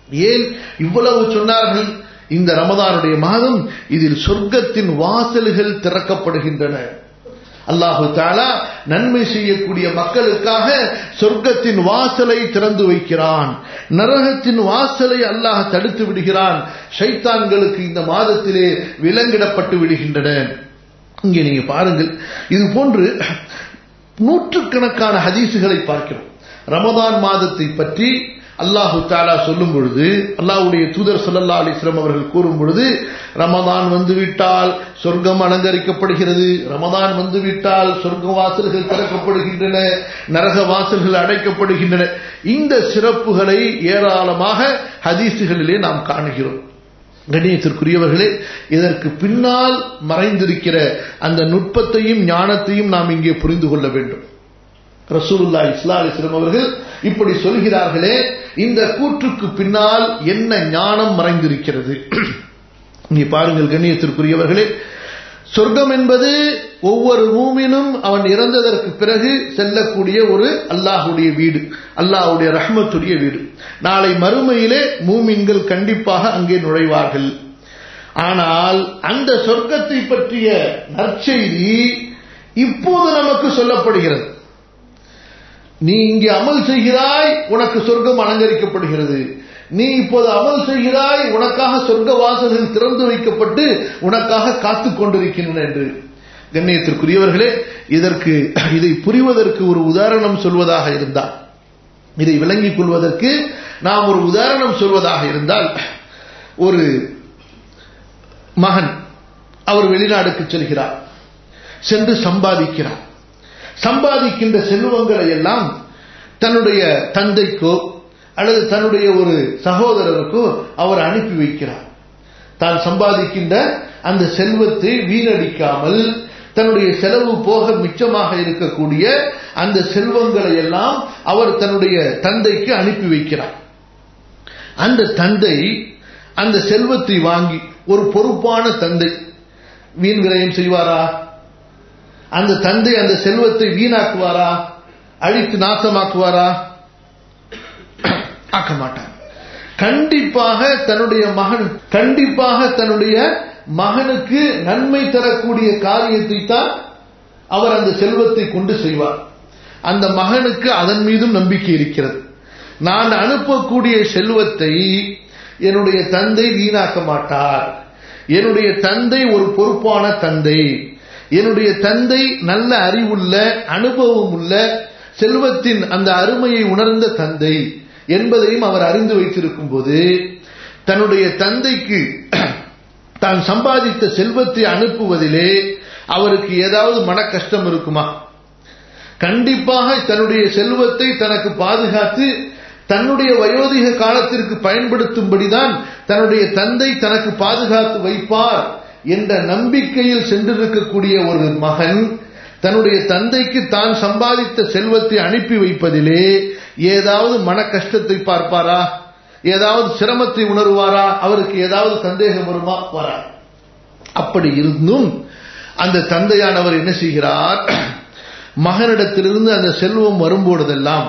ஏன் இவ்வளவு சொன்னார்கள் இந்த ரமதானுடைய மாதம் இதில் சொர்க்கத்தின் வாசல்கள் திறக்கப்படுகின்றன அல்லாஹு தாலா நன்மை செய்யக்கூடிய மக்களுக்காக சொர்க்கத்தின் வாசலை திறந்து வைக்கிறான் நரகத்தின் வாசலை அல்லாஹ் தடுத்து விடுகிறான் ஷைத்தான்களுக்கு இந்த மாதத்திலே விலங்கிடப்பட்டு விடுகின்றன இங்கே நீங்க பாருங்கள் இது போன்று நூற்றுக்கணக்கான ஹதீசுகளை பார்க்கிறோம் ரமதான் மாதத்தை பற்றி அல்லாஹு தாலா சொல்லும் பொழுது அல்லாஹுடைய தூதர் சொல்லல்லா அலிஸ்லாம் அவர்கள் கூறும் பொழுது ரமதான் வந்துவிட்டால் சொர்க்கம் அலங்கரிக்கப்படுகிறது ரமதான் வந்துவிட்டால் சொர்க்க வாசல்கள் திறக்கப்படுகின்றன நரக வாசல்கள் அடைக்கப்படுகின்றன இந்த சிறப்புகளை ஏராளமாக ஹதீசுகளிலே நாம் காணுகிறோம் கண்ணியத்திற்குரியவர்களே இதற்கு பின்னால் மறைந்திருக்கிற அந்த நுட்பத்தையும் ஞானத்தையும் நாம் இங்கே புரிந்து கொள்ள வேண்டும் ரசூலுல்லா இஸ்லா அலிஸ்லாம் அவர்கள் இப்படி சொல்கிறார்களே இந்த கூற்றுக்கு பின்னால் என்ன ஞானம் மறைந்திருக்கிறது இங்கே பாருங்கள் கண்ணியத்திற்குரியவர்களே சொர்க்கம் என்பது ஒவ்வொரு மூமினும் அவன் இறந்ததற்கு பிறகு செல்லக்கூடிய ஒரு அல்லாஹுடைய வீடு அல்லாஹுடைய ரஹ்மத்துடைய வீடு நாளை மறுமையிலே மூமின்கள் கண்டிப்பாக அங்கே நுழைவார்கள் ஆனால் அந்த சொர்க்கத்தை பற்றிய நற்செய்தி இப்போது நமக்கு சொல்லப்படுகிறது நீ இங்கே அமல் செய்கிறாய் உனக்கு சொர்க்கம் அலங்கரிக்கப்படுகிறது நீ இப்போது அமல் செய்கிறாய் உனக்காக சொர்க்க வாசல்கள் திறந்து வைக்கப்பட்டு உனக்காக காத்து கொண்டிருக்கின்றன என்று கண்ணியத்திற்குரியவர்களே இதற்கு இதை புரிவதற்கு ஒரு உதாரணம் சொல்வதாக இருந்தால் இதை விளங்கிக் கொள்வதற்கு நாம் ஒரு உதாரணம் சொல்வதாக இருந்தால் ஒரு மகன் அவர் வெளிநாடுக்கு செல்கிறார் சென்று சம்பாதிக்கிறார் சம்பாதிக்கின்ற செல்வங்களை எல்லாம் தன்னுடைய தந்தைக்கோ அல்லது தன்னுடைய ஒரு சகோதரருக்கோ அவர் அனுப்பி வைக்கிறார் தான் சம்பாதிக்கின்ற அந்த செல்வத்தை வீணடிக்காமல் தன்னுடைய செலவு போக மிச்சமாக இருக்கக்கூடிய அந்த செல்வங்களை எல்லாம் அவர் தன்னுடைய தந்தைக்கு அனுப்பி வைக்கிறார் அந்த தந்தை அந்த செல்வத்தை வாங்கி ஒரு பொறுப்பான தந்தை வீண் விரயம் செய்வாரா அந்த தந்தை அந்த செல்வத்தை வீணாக்குவாரா அழித்து நாசமாக்குவாரா ஆக்க மாட்டார் கண்டிப்பாக தன்னுடைய மகன் கண்டிப்பாக தன்னுடைய மகனுக்கு நன்மை தரக்கூடிய காரியத்தை தான் அவர் அந்த செல்வத்தை கொண்டு செய்வார் அந்த மகனுக்கு அதன் மீதும் நம்பிக்கை இருக்கிறது நான் அனுப்பக்கூடிய செல்வத்தை என்னுடைய தந்தை வீணாக்க மாட்டார் என்னுடைய தந்தை ஒரு பொறுப்பான தந்தை என்னுடைய தந்தை நல்ல அறிவுள்ள அனுபவம் உள்ள செல்வத்தின் அந்த அருமையை உணர்ந்த தந்தை என்பதையும் அவர் அறிந்து வைத்திருக்கும் போது தன்னுடைய தந்தைக்கு தான் சம்பாதித்த செல்வத்தை அனுப்புவதிலே அவருக்கு ஏதாவது மன கஷ்டம் இருக்குமா கண்டிப்பாக தன்னுடைய செல்வத்தை தனக்கு பாதுகாத்து தன்னுடைய வயோதிக காலத்திற்கு பயன்படுத்தும்படிதான் தன்னுடைய தந்தை தனக்கு பாதுகாத்து வைப்பார் என்ற நம்பிக்கையில் சென்றிருக்கக்கூடிய ஒரு மகன் தன்னுடைய தந்தைக்கு தான் சம்பாதித்த செல்வத்தை அனுப்பி வைப்பதிலே ஏதாவது மன கஷ்டத்தை பார்ப்பாரா ஏதாவது சிரமத்தை உணர்வாரா அவருக்கு ஏதாவது சந்தேகம் வருமா வரா அப்படி இருந்தும் அந்த தந்தையானவர் என்ன செய்கிறார் மகனிடத்திலிருந்து அந்த செல்வம் வரும்பொழுதெல்லாம்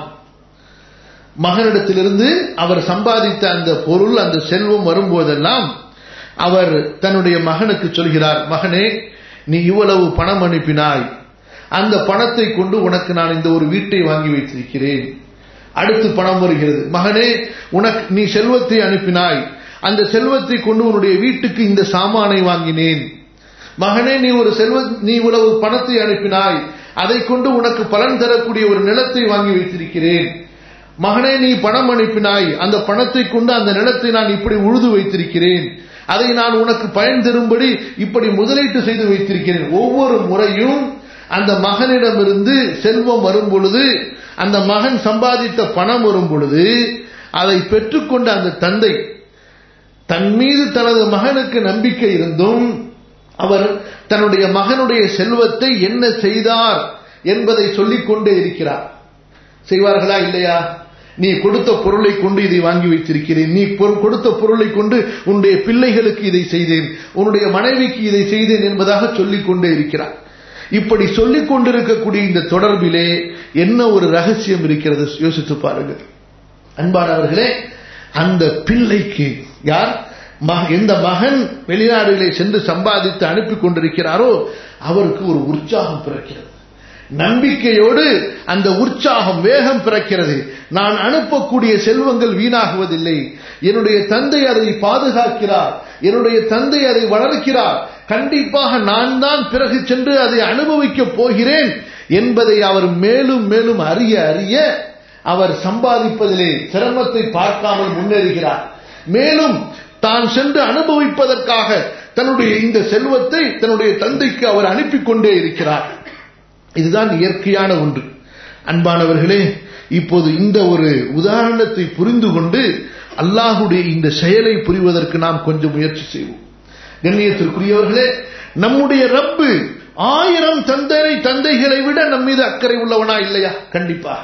மகனிடத்திலிருந்து அவர் சம்பாதித்த அந்த பொருள் அந்த செல்வம் வரும்போதெல்லாம் அவர் தன்னுடைய மகனுக்கு சொல்கிறார் மகனே நீ இவ்வளவு பணம் அனுப்பினாய் அந்த பணத்தை கொண்டு உனக்கு நான் இந்த ஒரு வீட்டை வாங்கி வைத்திருக்கிறேன் அடுத்து பணம் வருகிறது மகனே உனக்கு நீ செல்வத்தை அனுப்பினாய் அந்த செல்வத்தை கொண்டு உன்னுடைய வீட்டுக்கு இந்த சாமானை வாங்கினேன் மகனே நீ ஒரு செல்வ நீ இவ்வளவு பணத்தை அனுப்பினாய் அதை கொண்டு உனக்கு பலன் தரக்கூடிய ஒரு நிலத்தை வாங்கி வைத்திருக்கிறேன் மகனே நீ பணம் அனுப்பினாய் அந்த பணத்தை கொண்டு அந்த நிலத்தை நான் இப்படி உழுது வைத்திருக்கிறேன் அதை நான் உனக்கு பயன் தரும்படி இப்படி முதலீட்டு செய்து வைத்திருக்கிறேன் ஒவ்வொரு முறையும் அந்த மகனிடமிருந்து செல்வம் வரும் பொழுது அந்த மகன் சம்பாதித்த பணம் வரும் பொழுது அதை பெற்றுக்கொண்ட அந்த தந்தை தன் மீது தனது மகனுக்கு நம்பிக்கை இருந்தும் அவர் தன்னுடைய மகனுடைய செல்வத்தை என்ன செய்தார் என்பதை சொல்லிக் கொண்டே இருக்கிறார் செய்வார்களா இல்லையா நீ கொடுத்த பொருளை கொண்டு இதை வாங்கி வைத்திருக்கிறேன் நீ கொடுத்த பொருளை கொண்டு உன்னுடைய பிள்ளைகளுக்கு இதை செய்தேன் உன்னுடைய மனைவிக்கு இதை செய்தேன் என்பதாக சொல்லிக் கொண்டே இருக்கிறார் இப்படி சொல்லிக் கொண்டிருக்கக்கூடிய இந்த தொடர்பிலே என்ன ஒரு ரகசியம் இருக்கிறது யோசித்து பாருங்கள் அன்பானவர்களே அந்த பிள்ளைக்கு யார் எந்த மகன் வெளிநாடுகளை சென்று சம்பாதித்து அனுப்பி கொண்டிருக்கிறாரோ அவருக்கு ஒரு உற்சாகம் பிறக்கிறது நம்பிக்கையோடு அந்த உற்சாகம் வேகம் பிறக்கிறது நான் அனுப்பக்கூடிய செல்வங்கள் வீணாகுவதில்லை என்னுடைய தந்தை அதை பாதுகாக்கிறார் என்னுடைய தந்தை அதை வளர்க்கிறார் கண்டிப்பாக நான் தான் பிறகு சென்று அதை அனுபவிக்கப் போகிறேன் என்பதை அவர் மேலும் மேலும் அறிய அறிய அவர் சம்பாதிப்பதிலே சிரமத்தை பார்க்காமல் முன்னேறுகிறார் மேலும் தான் சென்று அனுபவிப்பதற்காக தன்னுடைய இந்த செல்வத்தை தன்னுடைய தந்தைக்கு அவர் அனுப்பி கொண்டே இருக்கிறார் இதுதான் இயற்கையான ஒன்று அன்பானவர்களே இப்போது இந்த ஒரு உதாரணத்தை புரிந்து கொண்டு அல்லாஹுடைய இந்த செயலை புரிவதற்கு நாம் கொஞ்சம் முயற்சி செய்வோம் கண்ணியத்திற்குரியவர்களே நம்முடைய ரப்பு ஆயிரம் தந்தை தந்தைகளை விட நம் மீது அக்கறை உள்ளவனா இல்லையா கண்டிப்பா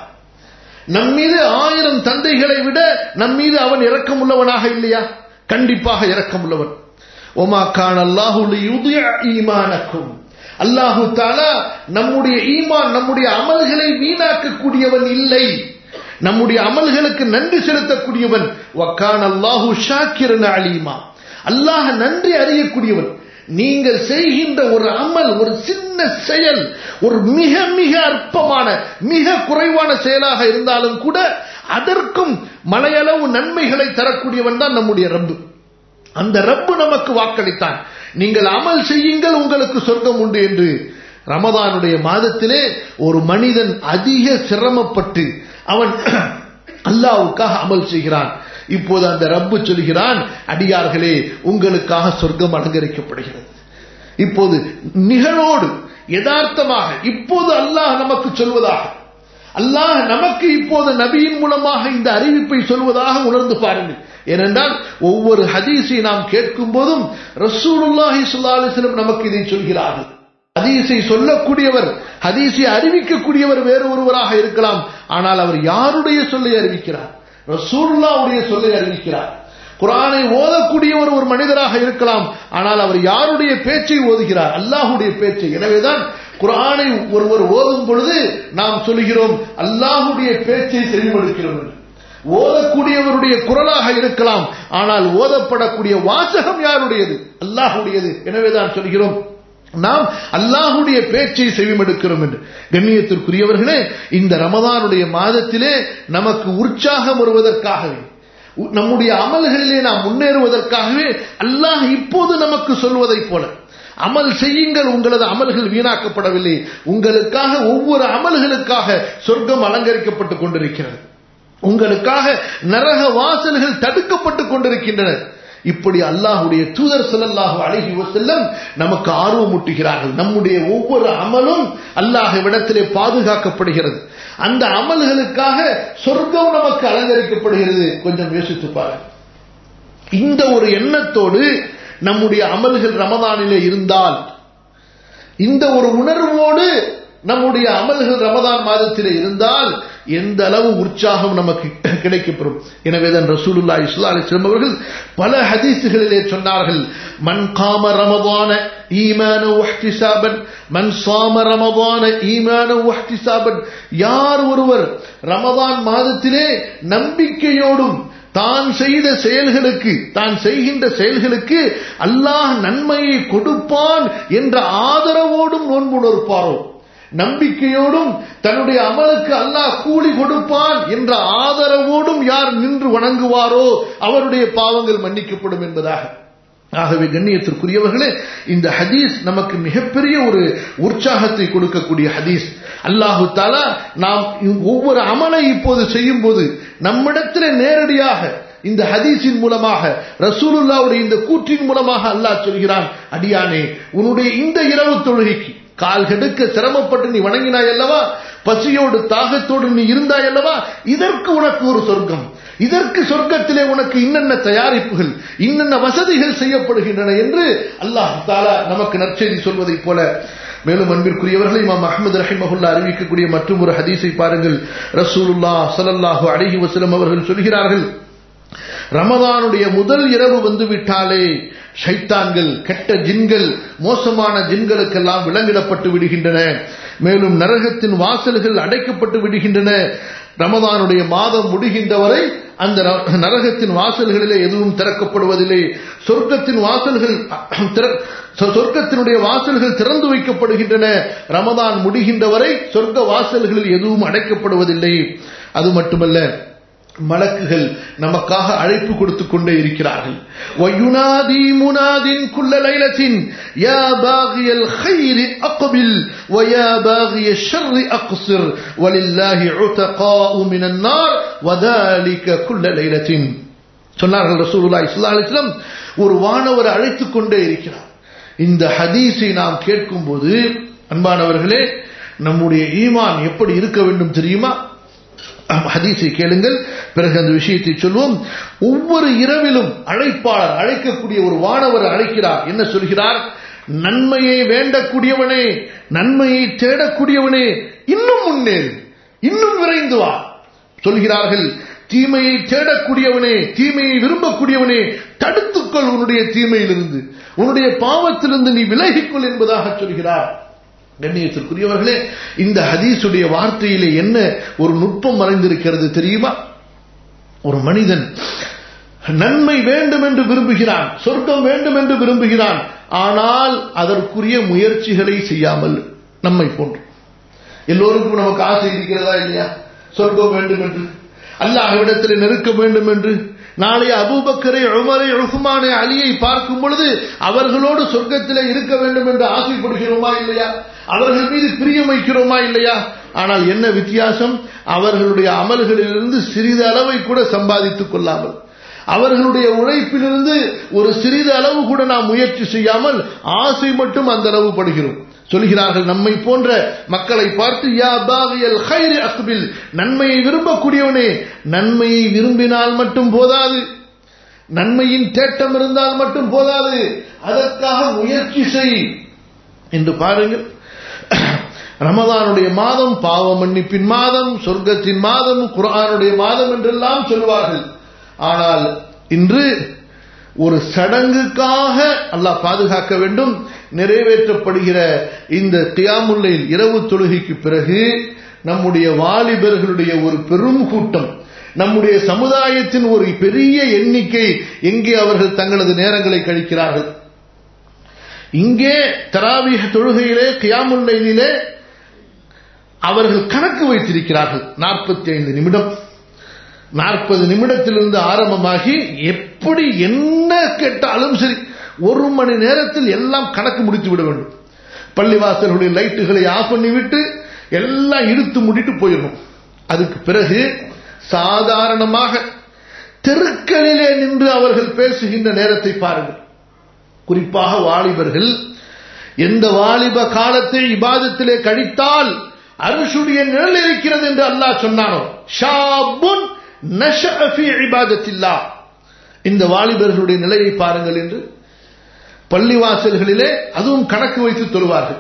நம் மீது ஆயிரம் தந்தைகளை விட நம் மீது அவன் இரக்கம் உள்ளவனாக இல்லையா கண்டிப்பாக இரக்கம் உள்ளவன் ஒமா கான் அல்லாஹு ஈமானக்கும் அல்லாஹு தாலா நம்முடைய ஈமான் நம்முடைய அமல்களை வீணாக்கக்கூடியவன் இல்லை நம்முடைய அமல்களுக்கு நன்றி செலுத்தக்கூடியவன் வக்கான் அல்லாஹு ஷாக்கிரன் அலீமா அல்லாஹ் நன்றி அறியக்கூடியவன் நீங்கள் செய்கின்ற ஒரு அமல் ஒரு சின்ன செயல் ஒரு மிக மிக அற்பமான மிக குறைவான செயலாக இருந்தாலும் கூட அதற்கும் மலையளவு நன்மைகளை தரக்கூடியவன் தான் நம்முடைய ரப்பு அந்த ரப்பு நமக்கு வாக்களித்தான் நீங்கள் அமல் செய்யுங்கள் உங்களுக்கு சொர்க்கம் உண்டு என்று ரமதானுடைய மாதத்திலே ஒரு மனிதன் அதிக சிரமப்பட்டு அவன் அல்லாவுக்காக அமல் செய்கிறான் இப்போது அந்த ரப்பு சொல்கிறான் அடியார்களே உங்களுக்காக சொர்க்கம் அலங்கரிக்கப்படுகிறது இப்போது நிகழோடு யதார்த்தமாக இப்போது அல்லாஹ் நமக்கு சொல்வதாக அல்லாஹ் நமக்கு இப்போது நபியின் மூலமாக இந்த அறிவிப்பை சொல்வதாக உணர்ந்து பாருங்கள் ஏனென்றால் ஒவ்வொரு ஹதீஸை நாம் கேட்கும் போதும் ரசூலுல்லாஹி சுல்லாலிஸ்லம் நமக்கு இதை சொல்கிறார்கள் ஹதீஸை சொல்லக்கூடியவர் ஹதீஸை அறிவிக்கக்கூடியவர் வேறு ஒருவராக இருக்கலாம் ஆனால் அவர் யாருடைய சொல்லை அறிவிக்கிறார் ரசூலுல்லாவுடைய சொல்லை அறிவிக்கிறார் குரானை ஓதக்கூடியவர் ஒரு மனிதராக இருக்கலாம் ஆனால் அவர் யாருடைய பேச்சை ஓதுகிறார் அல்லாஹுடைய பேச்சை எனவேதான் குரானை ஒருவர் ஓதும் பொழுது நாம் சொல்கிறோம் அல்லாஹுடைய பேச்சை செவிமடுக்கிறோம் என்று ஓதக்கூடியவருடைய குரலாக இருக்கலாம் ஆனால் ஓதப்படக்கூடிய வாசகம் யாருடையது அல்லாஹுடையது எனவேதான் சொல்கிறோம் நாம் அல்லாஹுடைய பேச்சை செவிமடுக்கிறோம் என்று கண்ணியத்திற்குரியவர்களே இந்த ரமதானுடைய மாதத்திலே நமக்கு உற்சாகம் வருவதற்காகவே நம்முடைய அமல்களிலே நாம் முன்னேறுவதற்காகவே அல்லாஹ் இப்போது நமக்கு சொல்வதைப் போல அமல் செய்யுங்கள் உங்களது அமல்கள் வீணாக்கப்படவில்லை உங்களுக்காக ஒவ்வொரு அமல்களுக்காக சொர்க்கம் அலங்கரிக்கப்பட்டுக் கொண்டிருக்கிறது உங்களுக்காக நரக வாசல்கள் தடுக்கப்பட்டுக் கொண்டிருக்கின்றன இப்படி அல்லாஹுடைய தூதர் செல்லல்லாஹு அழகி செல்லம் நமக்கு ஆர்வமூட்டுகிறார்கள் நம்முடைய ஒவ்வொரு அமலும் அல்லாஹ் விடத்திலே பாதுகாக்கப்படுகிறது அந்த அமல்களுக்காக சொர்க்கம் நமக்கு அலங்கரிக்கப்படுகிறது கொஞ்சம் யோசித்து பாருங்கள் இந்த ஒரு எண்ணத்தோடு நம்முடைய அமல்கள் ரமதானிலே இருந்தால் இந்த ஒரு உணர்வோடு நம்முடைய அமல்கள் ரமதான் மாதத்திலே இருந்தால் எந்த அளவு உற்சாகம் நமக்கு கிடைக்கப்பெறும் எனவேதான் ரசூலுல்லா இஸ்லா அலிஸ்லாம் அவர்கள் பல ஹதீசுகளிலே சொன்னார்கள் மன் காம ரமதான ஈமான வஹ்திசாபன் மன் சாம ரமதான ஈமான வஹ்திசாபன் யார் ஒருவர் ரமதான் மாதத்திலே நம்பிக்கையோடும் தான் செய்த செயல்களுக்கு தான் செய்கின்ற செயல்களுக்கு அல்லாஹ் நன்மையை கொடுப்பான் என்ற ஆதரவோடும் நோன்பு நோற்பாரோ நம்பிக்கையோடும் தன்னுடைய அமலுக்கு அல்லாஹ் கூலி கொடுப்பான் என்ற ஆதரவோடும் யார் நின்று வணங்குவாரோ அவருடைய பாவங்கள் மன்னிக்கப்படும் என்பதாக ஆகவே கண்ணியத்திற்குரியவர்களே இந்த ஹதீஸ் நமக்கு மிகப்பெரிய ஒரு உற்சாகத்தை கொடுக்கக்கூடிய ஹதீஸ் அல்லாஹு தாலா நாம் ஒவ்வொரு அமலை இப்போது செய்யும் போது நம்மிடத்தில் நேரடியாக இந்த ஹதீஸின் மூலமாக ரசூலுல்லாவுடைய இந்த கூற்றின் மூலமாக அல்லாஹ் சொல்கிறான் அடியானே உன்னுடைய இந்த இரவு தொழுகைக்கு கால் கெடுக்க சிரமப்பட்டு நீ வணங்கினாய் அல்லவா பசியோடு தாகத்தோடு நீ இருந்தாய் அல்லவா இதற்கு உனக்கு ஒரு சொர்க்கம் இதற்கு சொர்க்கத்திலே உனக்கு இன்னென்ன தயாரிப்புகள் இன்னென்ன வசதிகள் செய்யப்படுகின்றன என்று அல்லாஹ் தாலா நமக்கு நற்செய்தி சொல்வதைப் போல மேலும் அன்பிற்குரியவர்கள் இமாம் அஹமது ரஹிமஹுல்லா அறிவிக்கக்கூடிய மற்றும் ஒரு ஹதீஸை பாருங்கள் ரசூலுல்லா சலல்லாஹு அழகி வசலம் அவர்கள் சொல்கிறார்கள் ரமதானுடைய முதல் இரவு வந்து விட்டாலே ஷைத்தான்கள் கெட்ட ஜின்கள் மோசமான ஜின்களுக்கெல்லாம் விலங்கிடப்பட்டு விடுகின்றன மேலும் நரகத்தின் வாசல்கள் அடைக்கப்பட்டு விடுகின்றன ரமதானுடைய மாதம் முடிகின்ற வரை அந்த ர- நரகத்தின் வாசல்களிலே எதுவும் திறக்கப்படுவதில்லை சொர்க்கத்தின் வாசல்கள் திற- சொ- சொர்க்கத்தினுடைய வாசல்கள் திறந்து வைக்கப்படுகின்றன ரமதான் முடிகின்ற வரை சொர்க்க வாசல்களில் எதுவும் அடைக்கப்படுவதில்லை அது மட்டுமல்ல மலக்குகள் நமக்காக அழைப்பு கொடுத்துக் கொண்டே இருக்கிறார்கள் وَيُنَادِي مُنَادٍ كُلَّ لَيْلَةٍ يَا بَاغِيَ الْخَيْرِ أَقْبِلْ وَيَا بَاغِيَ الشَّرِّ أَقْصِرْ وَلِلَّهِ عُتَقَاءُ مِنَ النَّارِ وَذَلِكَ كُلَّ لَيْلَةٍ சொன்னார்கள் ரசூலுல்லாஹி ஸல்லல்லாஹு அலைஹி வஸல்லம் ஒரு வானவர் அழைத்துக் கொண்டே இருக்கிறார் இந்த ஹதீஸை நாம் கேட்கும்போது அன்பானவர்களே நம்முடைய ஈமான் எப்படி இருக்க வேண்டும் தெரியுமா ஹதீஸை கேளுங்கள் பிறகு அந்த விஷயத்தை சொல்வோம் ஒவ்வொரு இரவிலும் அழைப்பாளர் அழைக்கக்கூடிய ஒரு வானவர் அழைக்கிறார் என்ன சொல்கிறார் நன்மையை வேண்டக்கூடியவனே நன்மையை தேடக்கூடியவனே இன்னும் முன்னேறு இன்னும் விரைந்து வா சொல்கிறார்கள் தீமையை தேடக்கூடியவனே தீமையை விரும்பக்கூடியவனே தடுத்துக்கொள் உன்னுடைய தீமையிலிருந்து உன்னுடைய பாவத்திலிருந்து நீ விலகிக்கொள் என்பதாக சொல்கிறார் கண்ணியத்திற்குரியவர்களே இந்த ஹதீஸுடைய வார்த்தையிலே என்ன ஒரு நுட்பம் மறைந்திருக்கிறது தெரியுமா ஒரு மனிதன் நன்மை வேண்டும் என்று விரும்புகிறான் சொர்க்கம் வேண்டும் என்று விரும்புகிறான் ஆனால் அதற்குரிய முயற்சிகளை செய்யாமல் நம்மை போன்று எல்லோருக்கும் நமக்கு ஆசை இருக்கிறதா இல்லையா சொர்க்கம் வேண்டும் என்று அல்லாஹ்விடத்தில் நெருக்க வேண்டும் என்று நாளைய அபூபக்கரை உமரை உஸ்மானை அலியை பார்க்கும் பொழுது அவர்களோடு சொர்க்கத்திலே இருக்க வேண்டும் என்று ஆசைப்படுகிறோமா இல்லையா அவர்கள் மீது பிரியம் வைக்கிறோமா இல்லையா ஆனால் என்ன வித்தியாசம் அவர்களுடைய அமல்களிலிருந்து சிறிது அளவை கூட சம்பாதித்துக் கொள்ளாமல் அவர்களுடைய உழைப்பிலிருந்து ஒரு சிறிது அளவு கூட நாம் முயற்சி செய்யாமல் ஆசை மட்டும் அந்த அளவு படுகிறோம் சொல்கிறார்கள் நம்மை போன்ற மக்களை பார்த்து யா பாகியல் ஹைரி அக்பில் நன்மையை விரும்பக்கூடியவனே நன்மையை விரும்பினால் மட்டும் போதாது நன்மையின் தேட்டம் இருந்தால் மட்டும் போதாது அதற்காக முயற்சி செய் என்று பாருங்கள் ரமதானுடைய மாதம் பாவ மன்னிப்பின் மாதம் சொர்க்கத்தின் மாதம் குர்ஆனுடைய மாதம் என்றெல்லாம் சொல்வார்கள் ஆனால் இன்று ஒரு சடங்குக்காக அல்லாஹ் பாதுகாக்க வேண்டும் நிறைவேற்றப்படுகிற இந்த கியாமுல்லையில் இரவு தொழுகைக்கு பிறகு நம்முடைய வாலிபர்களுடைய ஒரு பெரும் கூட்டம் நம்முடைய சமுதாயத்தின் ஒரு பெரிய எண்ணிக்கை எங்கே அவர்கள் தங்களது நேரங்களை கழிக்கிறார்கள் இங்கே தராவீக தொழுகையிலே கியாமுல்லையிலே அவர்கள் கணக்கு வைத்திருக்கிறார்கள் நாற்பத்தி ஐந்து நிமிடம் நாற்பது நிமிடத்திலிருந்து ஆரம்பமாகி எப்படி என்ன கேட்டாலும் சரி ஒரு மணி நேரத்தில் எல்லாம் கணக்கு முடித்து விட வேண்டும் பள்ளிவாசலுடைய லைட்டுகளை ஆஃப் பண்ணிவிட்டு எல்லாம் இழுத்து முடிட்டு போயிடணும் அதுக்கு பிறகு சாதாரணமாக தெருக்களிலே நின்று அவர்கள் பேசுகின்ற நேரத்தை பாருங்கள் குறிப்பாக வாலிபர்கள் எந்த வாலிப காலத்தை இபாதத்திலே கழித்தால் அருஷுடைய நிழல் இருக்கிறது என்று அல்லாஹ் சொன்னானோ ஷாபுன் நஷஅ ஃபீ இபாதத்தில்லாஹ் இந்த வாலிபர்களுடைய நிலையை பாருங்கள் என்று பள்ளிவாசல்களிலே அதுவும் கணக்கு வைத்து தொழுவார்கள்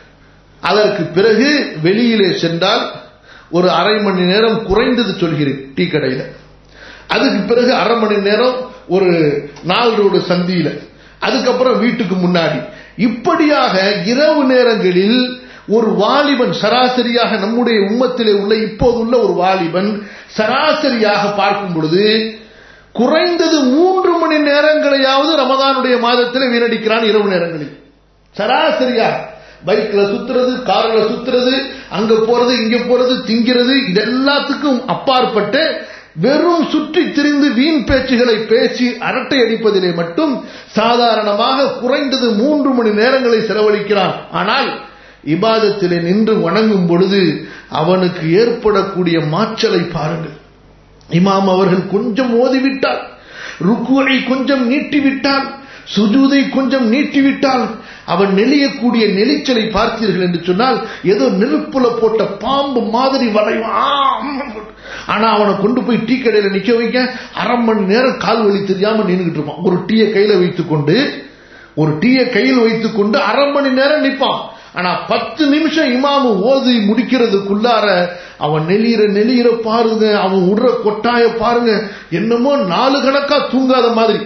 அதற்கு பிறகு வெளியிலே சென்றால் ஒரு அரை மணி நேரம் குறைந்தது சொல்கிறேன் டீ கடையில் அதுக்கு பிறகு அரை மணி நேரம் ஒரு நாலு ரோடு சந்தியில அதுக்கப்புறம் வீட்டுக்கு முன்னாடி இப்படியாக இரவு நேரங்களில் ஒரு வாலிபன் சராசரியாக நம்முடைய உம்மத்திலே உள்ள இப்போது உள்ள ஒரு வாலிபன் சராசரியாக பார்க்கும் பொழுது குறைந்தது மூன்று மணி நேரங்களையாவது ரமதானுடைய மாதத்தில் வீணடிக்கிறான் இரவு நேரங்களில் சராசரியாக பைக்ல சுத்துறது கார்ல சுத்துறது அங்க போறது இங்க போறது திங்கிறது இதெல்லாத்துக்கும் அப்பாற்பட்டு வெறும் சுற்றி திரிந்து வீண் பேச்சுகளை பேசி அரட்டை அடிப்பதிலே மட்டும் சாதாரணமாக குறைந்தது மூன்று மணி நேரங்களை செலவழிக்கிறான் ஆனால் இபாதத்திலே நின்று வணங்கும் பொழுது அவனுக்கு ஏற்படக்கூடிய மாற்றலை பாருங்கள் இமாம் அவர்கள் கொஞ்சம் ஓதிவிட்டால் ருக்குவை கொஞ்சம் நீட்டிவிட்டால் சுஜூதை கொஞ்சம் நீட்டிவிட்டால் அவன் நெளியக்கூடிய நெளிச்சலை பார்த்தீர்கள் என்று சொன்னால் ஏதோ நெருப்புல போட்ட பாம்பு மாதிரி வளைவான் ஆனா அவனை கொண்டு போய் டீ கடையில நிக்க வைக்க அரை மணி நேரம் கால் வலி தெரியாம நின்றுகிட்டு இருப்பான் ஒரு டீயை கையில வைத்துக்கொண்டு ஒரு டீயை கையில் வைத்துக்கொண்டு அரை மணி நேரம் நிற்பான் ஆனா பத்து நிமிஷம் இமாமு ஓதி முடிக்கிறதுக்குள்ளார அவன் நெளியிற நெளியிற பாருங்க அவன் விடுற கொட்டாய பாருங்க என்னமோ நாலு கணக்கா தூங்காத மாதிரி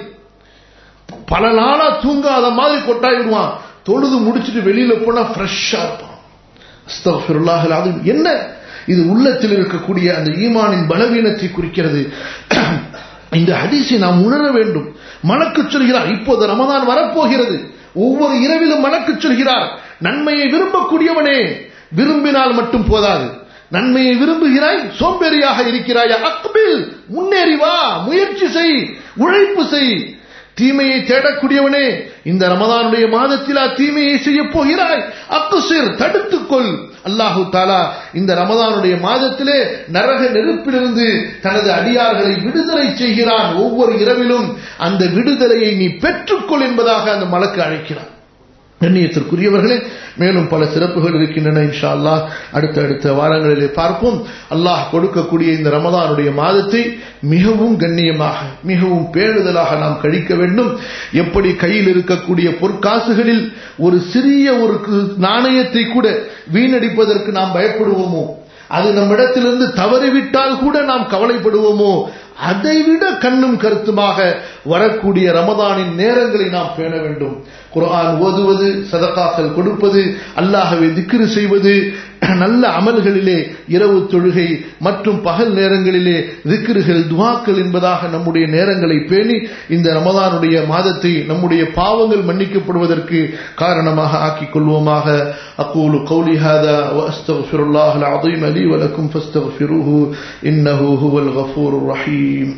பல நாளா தூங்காத மாதிரி கொட்டாய் விடுவான் தொழுது முடிச்சுட்டு வெளியில போனா ஃப்ரெஷ்ஷா இருப்பான் அஸ்தஃபிருல்லாஹ் அலீம் என்ன இது உள்ளத்தில் இருக்கக்கூடிய அந்த ஈமானின் பலவீனத்தை குறிக்கிறது இந்த ஹதீஸை நாம் உணர வேண்டும் மலக்கு சொல்கிறார் இப்போது ரமதான் வரப்போகிறது ஒவ்வொரு இரவிலும் மலக்கு சொல்கிறார் நன்மையை விரும்பக்கூடியவனே விரும்பினால் மட்டும் போதாது நன்மையை விரும்புகிறாய் சோம்பேறியாக இருக்கிறாயா அக்பில் முன்னேறி வா முயற்சி செய் உழைப்பு செய் தீமையை தேடக்கூடியவனே இந்த ரமதானுடைய மாதத்தில் தீமையை செய்ய போகிறாய் அக்குசிர் தடுத்துக்கொள் அல்லாஹு தாலா இந்த ரமதானுடைய மாதத்திலே நரக நெருப்பிலிருந்து தனது அடியார்களை விடுதலை செய்கிறான் ஒவ்வொரு இரவிலும் அந்த விடுதலையை நீ பெற்றுக்கொள் என்பதாக அந்த மலக்கு அழைக்கிறான் கண்ணியத்திற்குரியவர்களே மேலும் பல சிறப்புகள் இருக்கின்றன இன்ஷா அல்லாஹ் அடுத்த அடுத்த வாரங்களிலே பார்ப்போம் அல்லாஹ் கொடுக்கக்கூடிய இந்த ரமதானுடைய மாதத்தை மிகவும் கண்ணியமாக மிகவும் பேணுதலாக நாம் கழிக்க வேண்டும் எப்படி கையில் இருக்கக்கூடிய பொற்காசுகளில் ஒரு சிறிய ஒரு நாணயத்தை கூட வீணடிப்பதற்கு நாம் பயப்படுவோமோ அது நம்மிடத்திலிருந்து தவறிவிட்டால் கூட நாம் கவலைப்படுவோமோ அதைவிட கண்ணும் கருத்துமாக வரக்கூடிய ரமதானின் நேரங்களை நாம் பேண வேண்டும் குர்ஆன் ஓதுவது சதகாக்கள் கொடுப்பது அல்லாஹவை திக்ரு செய்வது நல்ல அமல்களிலே இரவு தொழுகை மற்றும் பகல் நேரங்களிலே திக்ருகள் துவாக்கள் என்பதாக நம்முடைய நேரங்களை பேணி இந்த ரமதானுடைய மாதத்தை நம்முடைய பாவங்கள் மன்னிக்கப்படுவதற்கு காரணமாக ஆக்கிக் கொள்வோமாக அக்கூலு கௌலி ஹாதா வஸ்தக்ஃபிருல்லாஹ் அல் அஸீம் லி வலக்கும் ஃபஸ்தக்ஃபிருஹு இன்னஹு ஹுவல் கஃபூருர் ரஹீம்